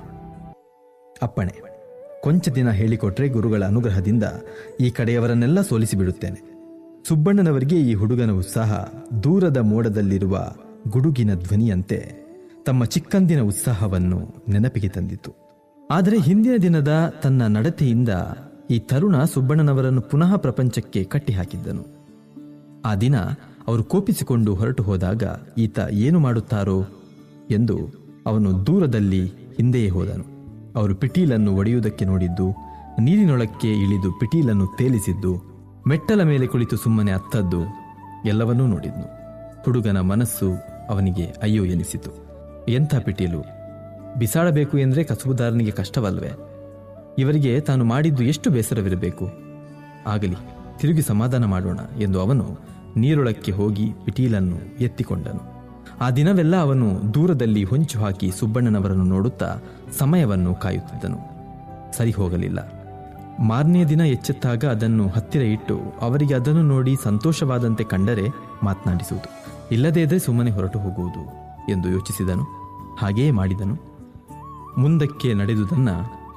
A: ಅಪ್ಪಣೆ ಕೊಂಚ ದಿನ ಹೇಳಿಕೊಟ್ರೆ ಗುರುಗಳ ಅನುಗ್ರಹದಿಂದ ಈ ಕಡೆಯವರನ್ನೆಲ್ಲ ಸೋಲಿಸಿ ಬಿಡುತ್ತೇನೆ ಸುಬ್ಬಣ್ಣನವರಿಗೆ ಈ ಹುಡುಗನ ಉತ್ಸಾಹ ದೂರದ ಮೋಡದಲ್ಲಿರುವ ಗುಡುಗಿನ ಧ್ವನಿಯಂತೆ ತಮ್ಮ ಚಿಕ್ಕಂದಿನ ಉತ್ಸಾಹವನ್ನು ನೆನಪಿಗೆ ತಂದಿತು ಆದರೆ ಹಿಂದಿನ ದಿನದ ತನ್ನ ನಡತೆಯಿಂದ ಈ ತರುಣ ಸುಬ್ಬಣ್ಣನವರನ್ನು ಪುನಃ ಪ್ರಪಂಚಕ್ಕೆ ಕಟ್ಟಿಹಾಕಿದ್ದನು ಆ ದಿನ ಅವರು ಕೋಪಿಸಿಕೊಂಡು ಹೊರಟು ಹೋದಾಗ ಈತ ಏನು ಮಾಡುತ್ತಾರೋ ಎಂದು ಅವನು ದೂರದಲ್ಲಿ ಹಿಂದೆಯೇ ಹೋದನು ಅವರು ಪಿಟೀಲನ್ನು ಒಡೆಯುವುದಕ್ಕೆ ನೋಡಿದ್ದು ನೀರಿನೊಳಕ್ಕೆ ಇಳಿದು ಪಿಟೀಲನ್ನು ತೇಲಿಸಿದ್ದು ಮೆಟ್ಟಲ ಮೇಲೆ ಕುಳಿತು ಸುಮ್ಮನೆ ಅತ್ತದ್ದು ಎಲ್ಲವನ್ನೂ ನೋಡಿದ್ನು ಹುಡುಗನ ಮನಸ್ಸು ಅವನಿಗೆ ಅಯ್ಯೋ ಎನಿಸಿತು ಎಂಥ ಪಿಟೀಲು ಬಿಸಾಡಬೇಕು ಎಂದರೆ ಕಸುಬುದಾರನಿಗೆ ಕಷ್ಟವಲ್ವೇ ಇವರಿಗೆ ತಾನು ಮಾಡಿದ್ದು ಎಷ್ಟು ಬೇಸರವಿರಬೇಕು ಆಗಲಿ ತಿರುಗಿ ಸಮಾಧಾನ ಮಾಡೋಣ ಎಂದು ಅವನು ನೀರೊಳಕ್ಕೆ ಹೋಗಿ ಪಿಟೀಲನ್ನು ಎತ್ತಿಕೊಂಡನು ಆ ದಿನವೆಲ್ಲ ಅವನು ದೂರದಲ್ಲಿ ಹೊಂಚು ಹಾಕಿ ಸುಬ್ಬಣ್ಣನವರನ್ನು ನೋಡುತ್ತಾ ಸಮಯವನ್ನು ಕಾಯುತ್ತಿದ್ದನು ಸರಿ ಹೋಗಲಿಲ್ಲ ಮಾರನೆಯ ದಿನ ಎಚ್ಚೆತ್ತಾಗ ಅದನ್ನು ಹತ್ತಿರ ಇಟ್ಟು ಅವರಿಗೆ ಅದನ್ನು ನೋಡಿ ಸಂತೋಷವಾದಂತೆ ಕಂಡರೆ ಮಾತನಾಡಿಸುವುದು ಇಲ್ಲದೇ ಇದ್ರೆ ಸುಮ್ಮನೆ ಹೊರಟು ಹೋಗುವುದು ಎಂದು ಯೋಚಿಸಿದನು ಹಾಗೆಯೇ ಮಾಡಿದನು ಮುಂದಕ್ಕೆ ನಡೆದುದನ್ನ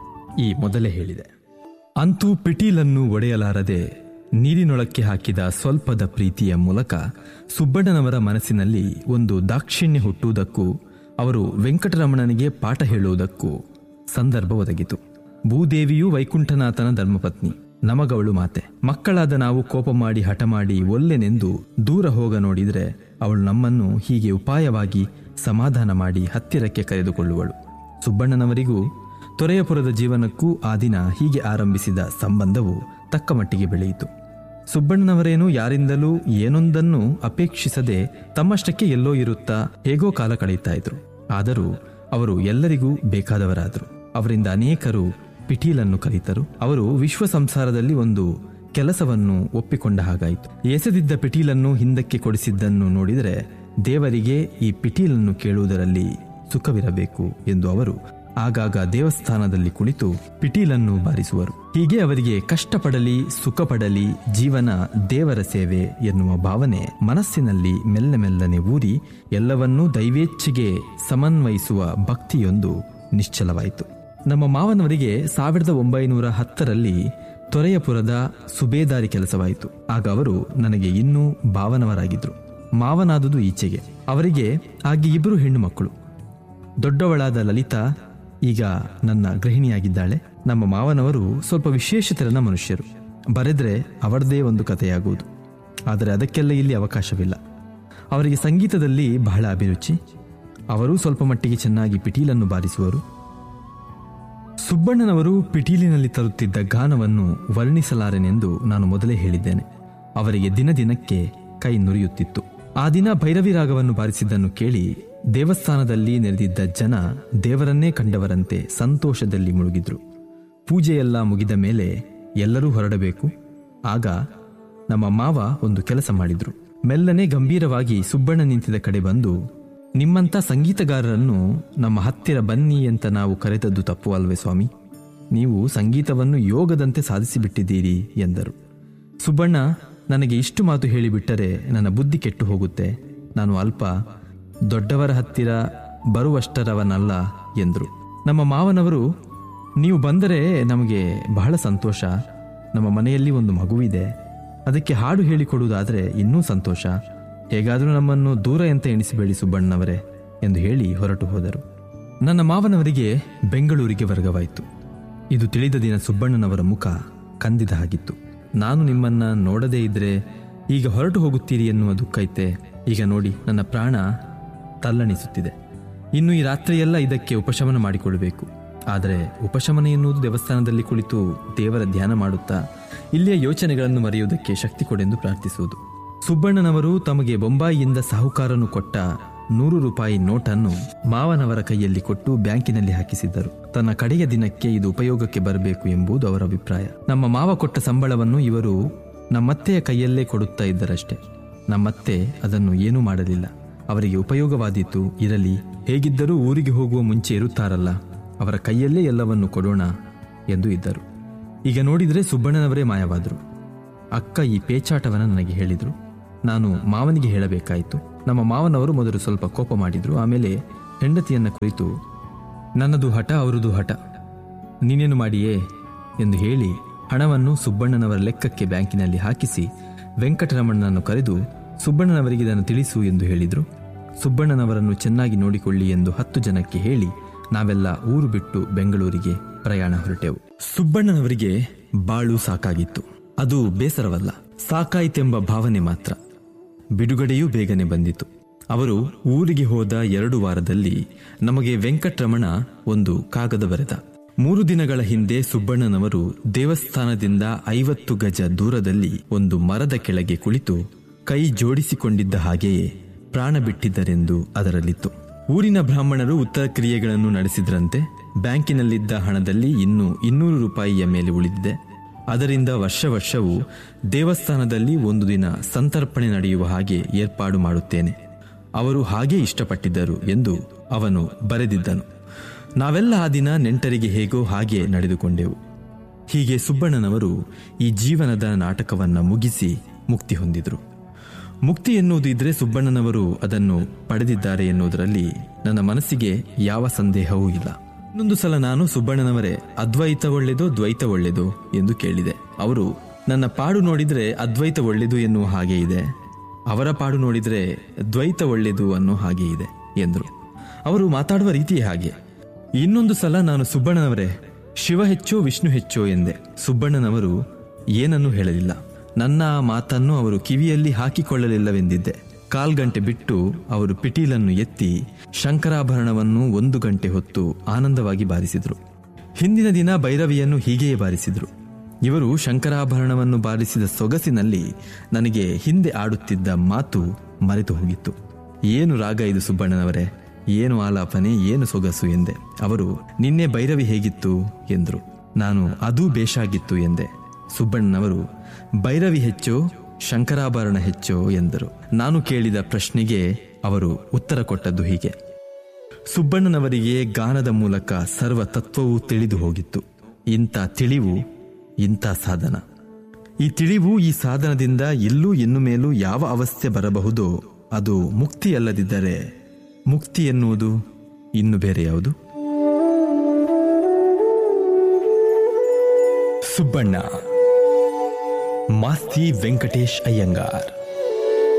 A: ಈ ಮೊದಲೇ ಹೇಳಿದೆ ಅಂತೂ ಪಿಟೀಲನ್ನು ಒಡೆಯಲಾರದೆ ನೀರಿನೊಳಕ್ಕೆ ಹಾಕಿದ ಸ್ವಲ್ಪದ ಪ್ರೀತಿಯ ಮೂಲಕ ಸುಬ್ಬಣ್ಣನವರ ಮನಸ್ಸಿನಲ್ಲಿ ಒಂದು ದಾಕ್ಷಿಣ್ಯ ಹುಟ್ಟುವುದಕ್ಕೂ ಅವರು ವೆಂಕಟರಮಣನಿಗೆ ಪಾಠ ಹೇಳುವುದಕ್ಕೂ ಸಂದರ್ಭ ಒದಗಿತು ಭೂದೇವಿಯು ವೈಕುಂಠನಾಥನ ಧರ್ಮಪತ್ನಿ ನಮಗವಳು ಮಾತೆ ಮಕ್ಕಳಾದ ನಾವು ಕೋಪ ಮಾಡಿ ಹಠ ಮಾಡಿ ಒಲ್ಲೆನೆಂದು ದೂರ ಹೋಗ ನೋಡಿದರೆ ಅವಳು ನಮ್ಮನ್ನು ಹೀಗೆ ಉಪಾಯವಾಗಿ ಸಮಾಧಾನ ಮಾಡಿ ಹತ್ತಿರಕ್ಕೆ ಕರೆದುಕೊಳ್ಳುವಳು ಸುಬ್ಬಣ್ಣನವರಿಗೂ ತೊರೆಯಪುರದ ಜೀವನಕ್ಕೂ ಆ ದಿನ ಹೀಗೆ ಆರಂಭಿಸಿದ ಸಂಬಂಧವು ತಕ್ಕ ಮಟ್ಟಿಗೆ ಬೆಳೆಯಿತು ಸುಬ್ಬಣ್ಣನವರೇನು ಯಾರಿಂದಲೂ ಏನೊಂದನ್ನು ಅಪೇಕ್ಷಿಸದೆ ತಮ್ಮಷ್ಟಕ್ಕೆ ಎಲ್ಲೋ ಇರುತ್ತಾ ಹೇಗೋ ಕಾಲ ಕಳೆಯುತ್ತಾ ಇದ್ರು ಆದರೂ ಅವರು ಎಲ್ಲರಿಗೂ ಬೇಕಾದವರಾದರು ಅವರಿಂದ ಅನೇಕರು ಪಿಟೀಲನ್ನು ಕಲಿತರು ಅವರು ವಿಶ್ವ ಸಂಸಾರದಲ್ಲಿ ಒಂದು ಕೆಲಸವನ್ನು ಒಪ್ಪಿಕೊಂಡ ಹಾಗಾಯಿತು ಎಸೆದಿದ್ದ ಪಿಟೀಲನ್ನು ಹಿಂದಕ್ಕೆ ಕೊಡಿಸಿದ್ದನ್ನು ನೋಡಿದರೆ ದೇವರಿಗೆ ಈ ಪಿಟೀಲನ್ನು ಕೇಳುವುದರಲ್ಲಿ ಸುಖವಿರಬೇಕು ಎಂದು ಅವರು ಆಗಾಗ ದೇವಸ್ಥಾನದಲ್ಲಿ ಕುಳಿತು ಪಿಟೀಲನ್ನು ಬಾರಿಸುವರು ಹೀಗೆ ಅವರಿಗೆ ಕಷ್ಟಪಡಲಿ ಸುಖಪಡಲಿ ಜೀವನ ದೇವರ ಸೇವೆ ಎನ್ನುವ ಭಾವನೆ ಮನಸ್ಸಿನಲ್ಲಿ ಮೆಲ್ಲ ಮೆಲ್ಲನೆ ಊರಿ ಎಲ್ಲವನ್ನೂ ದೈವೇಚ್ಛೆಗೆ ಸಮನ್ವಯಿಸುವ ಭಕ್ತಿಯೊಂದು ನಿಶ್ಚಲವಾಯಿತು ನಮ್ಮ ಮಾವನವರಿಗೆ ಸಾವಿರದ ಒಂಬೈನೂರ ಹತ್ತರಲ್ಲಿ ತೊರೆಯಪುರದ ಸುಬೇದಾರಿ ಕೆಲಸವಾಯಿತು ಆಗ ಅವರು ನನಗೆ ಇನ್ನೂ ಭಾವನವರಾಗಿದ್ರು ಮಾವನಾದುದು ಈಚೆಗೆ ಅವರಿಗೆ ಆಗಿ ಇಬ್ಬರು ಹೆಣ್ಣು ಮಕ್ಕಳು ದೊಡ್ಡವಳಾದ ಲಲಿತಾ ಈಗ ನನ್ನ ಗೃಹಿಣಿಯಾಗಿದ್ದಾಳೆ ನಮ್ಮ ಮಾವನವರು ಸ್ವಲ್ಪ ವಿಶೇಷತೆರನ ಮನುಷ್ಯರು ಬರೆದ್ರೆ ಅವರದೇ ಒಂದು ಕಥೆಯಾಗುವುದು ಆದರೆ ಅದಕ್ಕೆಲ್ಲ ಇಲ್ಲಿ ಅವಕಾಶವಿಲ್ಲ ಅವರಿಗೆ ಸಂಗೀತದಲ್ಲಿ ಬಹಳ ಅಭಿರುಚಿ ಅವರೂ ಸ್ವಲ್ಪ ಮಟ್ಟಿಗೆ ಚೆನ್ನಾಗಿ ಪಿಟೀಲನ್ನು ಬಾರಿಸುವರು ಸುಬ್ಬಣ್ಣನವರು ಪಿಟೀಲಿನಲ್ಲಿ ತರುತ್ತಿದ್ದ ಗಾನವನ್ನು ವರ್ಣಿಸಲಾರೆನೆಂದು ನಾನು ಮೊದಲೇ ಹೇಳಿದ್ದೇನೆ ಅವರಿಗೆ ದಿನ ದಿನಕ್ಕೆ ಕೈ ನುರಿಯುತ್ತಿತ್ತು ಆ ದಿನ ಭೈರವಿ ರಾಗವನ್ನು ಬಾರಿಸಿದ್ದನ್ನು ಕೇಳಿ ದೇವಸ್ಥಾನದಲ್ಲಿ ನೆರೆದಿದ್ದ ಜನ ದೇವರನ್ನೇ ಕಂಡವರಂತೆ ಸಂತೋಷದಲ್ಲಿ ಮುಳುಗಿದ್ರು ಪೂಜೆಯೆಲ್ಲ ಮುಗಿದ ಮೇಲೆ ಎಲ್ಲರೂ ಹೊರಡಬೇಕು ಆಗ ನಮ್ಮ ಮಾವ ಒಂದು ಕೆಲಸ ಮಾಡಿದ್ರು ಮೆಲ್ಲನೆ ಗಂಭೀರವಾಗಿ ಸುಬ್ಬಣ್ಣ ನಿಂತಿದ ಕಡೆ ಬಂದು ನಿಮ್ಮಂಥ ಸಂಗೀತಗಾರರನ್ನು ನಮ್ಮ ಹತ್ತಿರ ಬನ್ನಿ ಅಂತ ನಾವು ಕರೆದದ್ದು ತಪ್ಪು ಅಲ್ವೇ ಸ್ವಾಮಿ ನೀವು ಸಂಗೀತವನ್ನು ಯೋಗದಂತೆ ಸಾಧಿಸಿಬಿಟ್ಟಿದ್ದೀರಿ ಎಂದರು ಸುಬ್ಬಣ್ಣ ನನಗೆ ಇಷ್ಟು ಮಾತು ಹೇಳಿಬಿಟ್ಟರೆ ನನ್ನ ಬುದ್ಧಿ ಕೆಟ್ಟು ಹೋಗುತ್ತೆ ನಾನು ಅಲ್ಪ ದೊಡ್ಡವರ ಹತ್ತಿರ ಬರುವಷ್ಟರವನಲ್ಲ ಎಂದರು ನಮ್ಮ ಮಾವನವರು ನೀವು ಬಂದರೆ ನಮಗೆ ಬಹಳ ಸಂತೋಷ ನಮ್ಮ ಮನೆಯಲ್ಲಿ ಒಂದು ಮಗುವಿದೆ ಅದಕ್ಕೆ ಹಾಡು ಹೇಳಿಕೊಡುವುದಾದರೆ ಇನ್ನೂ ಸಂತೋಷ ಹೇಗಾದರೂ ನಮ್ಮನ್ನು ದೂರ ಎಂತ ಎಣಿಸಬೇಡಿ ಸುಬ್ಬಣ್ಣವರೇ ಎಂದು ಹೇಳಿ ಹೊರಟು ಹೋದರು ನನ್ನ ಮಾವನವರಿಗೆ ಬೆಂಗಳೂರಿಗೆ ವರ್ಗವಾಯಿತು ಇದು ತಿಳಿದ ದಿನ ಸುಬ್ಬಣ್ಣನವರ ಮುಖ ಕಂದಿದ ಹಾಗಿತ್ತು ನಾನು ನಿಮ್ಮನ್ನ ನೋಡದೇ ಇದ್ರೆ ಈಗ ಹೊರಟು ಹೋಗುತ್ತೀರಿ ಎನ್ನುವ ದುಃಖ ಐತೆ ಈಗ ನೋಡಿ ನನ್ನ ಪ್ರಾಣ ತಲ್ಲಣಿಸುತ್ತಿದೆ ಇನ್ನು ಈ ರಾತ್ರಿಯೆಲ್ಲ ಇದಕ್ಕೆ ಉಪಶಮನ ಮಾಡಿಕೊಳ್ಳಬೇಕು ಆದರೆ ಉಪಶಮನ ಎನ್ನುವುದು ದೇವಸ್ಥಾನದಲ್ಲಿ ಕುಳಿತು ದೇವರ ಧ್ಯಾನ ಮಾಡುತ್ತಾ ಇಲ್ಲಿಯ ಯೋಚನೆಗಳನ್ನು ಮರೆಯುವುದಕ್ಕೆ ಶಕ್ತಿ ಕೊಡೆಂದು ಪ್ರಾರ್ಥಿಸುವುದು ಸುಬ್ಬಣ್ಣನವರು ತಮಗೆ ಬೊಂಬಾಯಿಯಿಂದ ಸಾಹುಕಾರನು ಕೊಟ್ಟ ನೂರು ರೂಪಾಯಿ ನೋಟನ್ನು ಮಾವನವರ ಕೈಯಲ್ಲಿ ಕೊಟ್ಟು ಬ್ಯಾಂಕಿನಲ್ಲಿ ಹಾಕಿಸಿದ್ದರು ತನ್ನ ಕಡೆಯ ದಿನಕ್ಕೆ ಇದು ಉಪಯೋಗಕ್ಕೆ ಬರಬೇಕು ಎಂಬುದು ಅವರ ಅಭಿಪ್ರಾಯ ನಮ್ಮ ಮಾವ ಕೊಟ್ಟ ಸಂಬಳವನ್ನು ಇವರು ನಮ್ಮತ್ತೆಯ ಕೈಯಲ್ಲೇ ಕೊಡುತ್ತಾ ಇದ್ದರಷ್ಟೇ ನಮ್ಮತ್ತೆ ಅದನ್ನು ಏನೂ ಮಾಡಲಿಲ್ಲ ಅವರಿಗೆ ಉಪಯೋಗವಾದೀತು ಇರಲಿ ಹೇಗಿದ್ದರೂ ಊರಿಗೆ ಹೋಗುವ ಮುಂಚೆ ಇರುತ್ತಾರಲ್ಲ ಅವರ ಕೈಯಲ್ಲೇ ಎಲ್ಲವನ್ನು ಕೊಡೋಣ ಎಂದು ಇದ್ದರು ಈಗ ನೋಡಿದರೆ ಸುಬ್ಬಣ್ಣನವರೇ ಮಾಯವಾದರು ಅಕ್ಕ ಈ ಪೇಚಾಟವನ್ನು ನನಗೆ ಹೇಳಿದರು ನಾನು ಮಾವನಿಗೆ ಹೇಳಬೇಕಾಯಿತು ನಮ್ಮ ಮಾವನವರು ಮೊದಲು ಸ್ವಲ್ಪ ಕೋಪ ಮಾಡಿದ್ರು ಆಮೇಲೆ ಹೆಂಡತಿಯನ್ನ ಕುರಿತು ನನ್ನದು ಹಠ ಅವರದು ಹಠ ನೀನೇನು ಮಾಡಿಯೇ ಎಂದು ಹೇಳಿ ಹಣವನ್ನು ಸುಬ್ಬಣ್ಣನವರ ಲೆಕ್ಕಕ್ಕೆ ಬ್ಯಾಂಕಿನಲ್ಲಿ ಹಾಕಿಸಿ ವೆಂಕಟರಮಣನನ್ನು ಕರೆದು ಸುಬ್ಬಣ್ಣನವರಿಗೆ ಇದನ್ನು ತಿಳಿಸು ಎಂದು ಹೇಳಿದರು ಸುಬ್ಬಣ್ಣನವರನ್ನು ಚೆನ್ನಾಗಿ ನೋಡಿಕೊಳ್ಳಿ ಎಂದು ಹತ್ತು ಜನಕ್ಕೆ ಹೇಳಿ ನಾವೆಲ್ಲ ಊರು ಬಿಟ್ಟು ಬೆಂಗಳೂರಿಗೆ ಪ್ರಯಾಣ ಹೊರಟೆವು ಸುಬ್ಬಣ್ಣನವರಿಗೆ ಬಾಳು ಸಾಕಾಗಿತ್ತು ಅದು ಬೇಸರವಲ್ಲ ಸಾಕಾಯಿತೆಂಬ ಭಾವನೆ ಮಾತ್ರ ಬಿಡುಗಡೆಯೂ ಬೇಗನೆ ಬಂದಿತು ಅವರು ಊರಿಗೆ ಹೋದ ಎರಡು ವಾರದಲ್ಲಿ ನಮಗೆ ವೆಂಕಟರಮಣ ಒಂದು ಕಾಗದ ಬರೆದ ಮೂರು ದಿನಗಳ ಹಿಂದೆ ಸುಬ್ಬಣ್ಣನವರು ದೇವಸ್ಥಾನದಿಂದ ಐವತ್ತು ಗಜ ದೂರದಲ್ಲಿ ಒಂದು ಮರದ ಕೆಳಗೆ ಕುಳಿತು ಕೈ ಜೋಡಿಸಿಕೊಂಡಿದ್ದ ಹಾಗೆಯೇ ಪ್ರಾಣ ಬಿಟ್ಟಿದ್ದರೆಂದು ಅದರಲ್ಲಿತ್ತು ಊರಿನ ಬ್ರಾಹ್ಮಣರು ಉತ್ತರ ಕ್ರಿಯೆಗಳನ್ನು ನಡೆಸಿದ್ರಂತೆ ಬ್ಯಾಂಕಿನಲ್ಲಿದ್ದ ಹಣದಲ್ಲಿ ಇನ್ನು ಇನ್ನೂರು ರೂಪಾಯಿಯ ಮೇಲೆ ಉಳಿದಿದೆ ಅದರಿಂದ ವರ್ಷ ವರ್ಷವೂ ದೇವಸ್ಥಾನದಲ್ಲಿ ಒಂದು ದಿನ ಸಂತರ್ಪಣೆ ನಡೆಯುವ ಹಾಗೆ ಏರ್ಪಾಡು ಮಾಡುತ್ತೇನೆ ಅವರು ಹಾಗೆ ಇಷ್ಟಪಟ್ಟಿದ್ದರು ಎಂದು ಅವನು ಬರೆದಿದ್ದನು ನಾವೆಲ್ಲ ಆ ದಿನ ನೆಂಟರಿಗೆ ಹೇಗೋ ಹಾಗೆ ನಡೆದುಕೊಂಡೆವು ಹೀಗೆ ಸುಬ್ಬಣ್ಣನವರು ಈ ಜೀವನದ ನಾಟಕವನ್ನ ಮುಗಿಸಿ ಮುಕ್ತಿ ಹೊಂದಿದರು ಮುಕ್ತಿ ಎನ್ನುವುದು ಇದ್ರೆ ಸುಬ್ಬಣ್ಣನವರು ಅದನ್ನು ಪಡೆದಿದ್ದಾರೆ ಎನ್ನುವುದರಲ್ಲಿ ನನ್ನ ಮನಸ್ಸಿಗೆ ಯಾವ ಸಂದೇಹವೂ ಇಲ್ಲ ಇನ್ನೊಂದು ಸಲ ನಾನು ಸುಬ್ಬಣ್ಣನವರೇ ಅದ್ವೈತ ಒಳ್ಳೆದೋ ದ್ವೈತ ಒಳ್ಳೆದೋ ಎಂದು ಕೇಳಿದೆ ಅವರು ನನ್ನ ಪಾಡು ನೋಡಿದ್ರೆ ಅದ್ವೈತ ಒಳ್ಳೆದು ಎನ್ನುವ ಹಾಗೆ ಇದೆ ಅವರ ಪಾಡು ನೋಡಿದ್ರೆ ದ್ವೈತ ಒಳ್ಳೆದು ಅನ್ನೋ ಹಾಗೆ ಇದೆ ಎಂದರು ಅವರು ಮಾತಾಡುವ ರೀತಿಯೇ ಹಾಗೆ ಇನ್ನೊಂದು ಸಲ ನಾನು ಸುಬ್ಬಣ್ಣನವರೇ ಶಿವ ಹೆಚ್ಚೋ ವಿಷ್ಣು ಹೆಚ್ಚೋ ಎಂದೆ ಸುಬ್ಬಣ್ಣನವರು ಏನನ್ನೂ ಹೇಳಲಿಲ್ಲ ನನ್ನ ಆ ಮಾತನ್ನು ಅವರು ಕಿವಿಯಲ್ಲಿ ಹಾಕಿಕೊಳ್ಳಲಿಲ್ಲವೆಂದಿದ್ದೆ ಕಾಲ್ಗಂಟೆ ಬಿಟ್ಟು ಅವರು ಪಿಟೀಲನ್ನು ಎತ್ತಿ ಶಂಕರಾಭರಣವನ್ನು ಒಂದು ಗಂಟೆ ಹೊತ್ತು ಆನಂದವಾಗಿ ಬಾರಿಸಿದರು ಹಿಂದಿನ ದಿನ ಭೈರವಿಯನ್ನು ಹೀಗೆಯೇ ಬಾರಿಸಿದರು ಇವರು ಶಂಕರಾಭರಣವನ್ನು ಬಾರಿಸಿದ ಸೊಗಸಿನಲ್ಲಿ ನನಗೆ ಹಿಂದೆ ಆಡುತ್ತಿದ್ದ ಮಾತು ಮರೆತು ಹೋಗಿತ್ತು ಏನು ರಾಗ ಇದು ಸುಬ್ಬಣ್ಣನವರೇ ಏನು ಆಲಾಪನೆ ಏನು ಸೊಗಸು ಎಂದೆ ಅವರು ನಿನ್ನೆ ಭೈರವಿ ಹೇಗಿತ್ತು ಎಂದರು ನಾನು ಅದೂ ಬೇಷಾಗಿತ್ತು ಎಂದೆ ಸುಬ್ಬಣ್ಣನವರು ಭೈರವಿ ಹೆಚ್ಚೋ ಶಂಕರಾಭರಣ ಹೆಚ್ಚೋ ಎಂದರು ನಾನು ಕೇಳಿದ ಪ್ರಶ್ನೆಗೆ ಅವರು ಉತ್ತರ ಕೊಟ್ಟದ್ದು ಹೀಗೆ ಸುಬ್ಬಣ್ಣನವರಿಗೆ ಗಾನದ ಮೂಲಕ ಸರ್ವ ತತ್ವವೂ ತಿಳಿದು ಹೋಗಿತ್ತು ಇಂಥ ತಿಳಿವು ಇಂಥ ಸಾಧನ ಈ ತಿಳಿವು ಈ ಸಾಧನದಿಂದ ಎಲ್ಲೂ ಇನ್ನು ಮೇಲೂ ಯಾವ ಅವಸ್ಥೆ ಬರಬಹುದೋ ಅದು ಮುಕ್ತಿ ಅಲ್ಲದಿದ್ದರೆ ಮುಕ್ತಿ ಎನ್ನುವುದು ಇನ್ನು ಬೇರೆ ಯಾವುದು ಸುಬ್ಬಣ್ಣ ಮಾಸ್ತಿ ವೆಂಕಟೇಶ್ ಅಯ್ಯಂಗಾರ್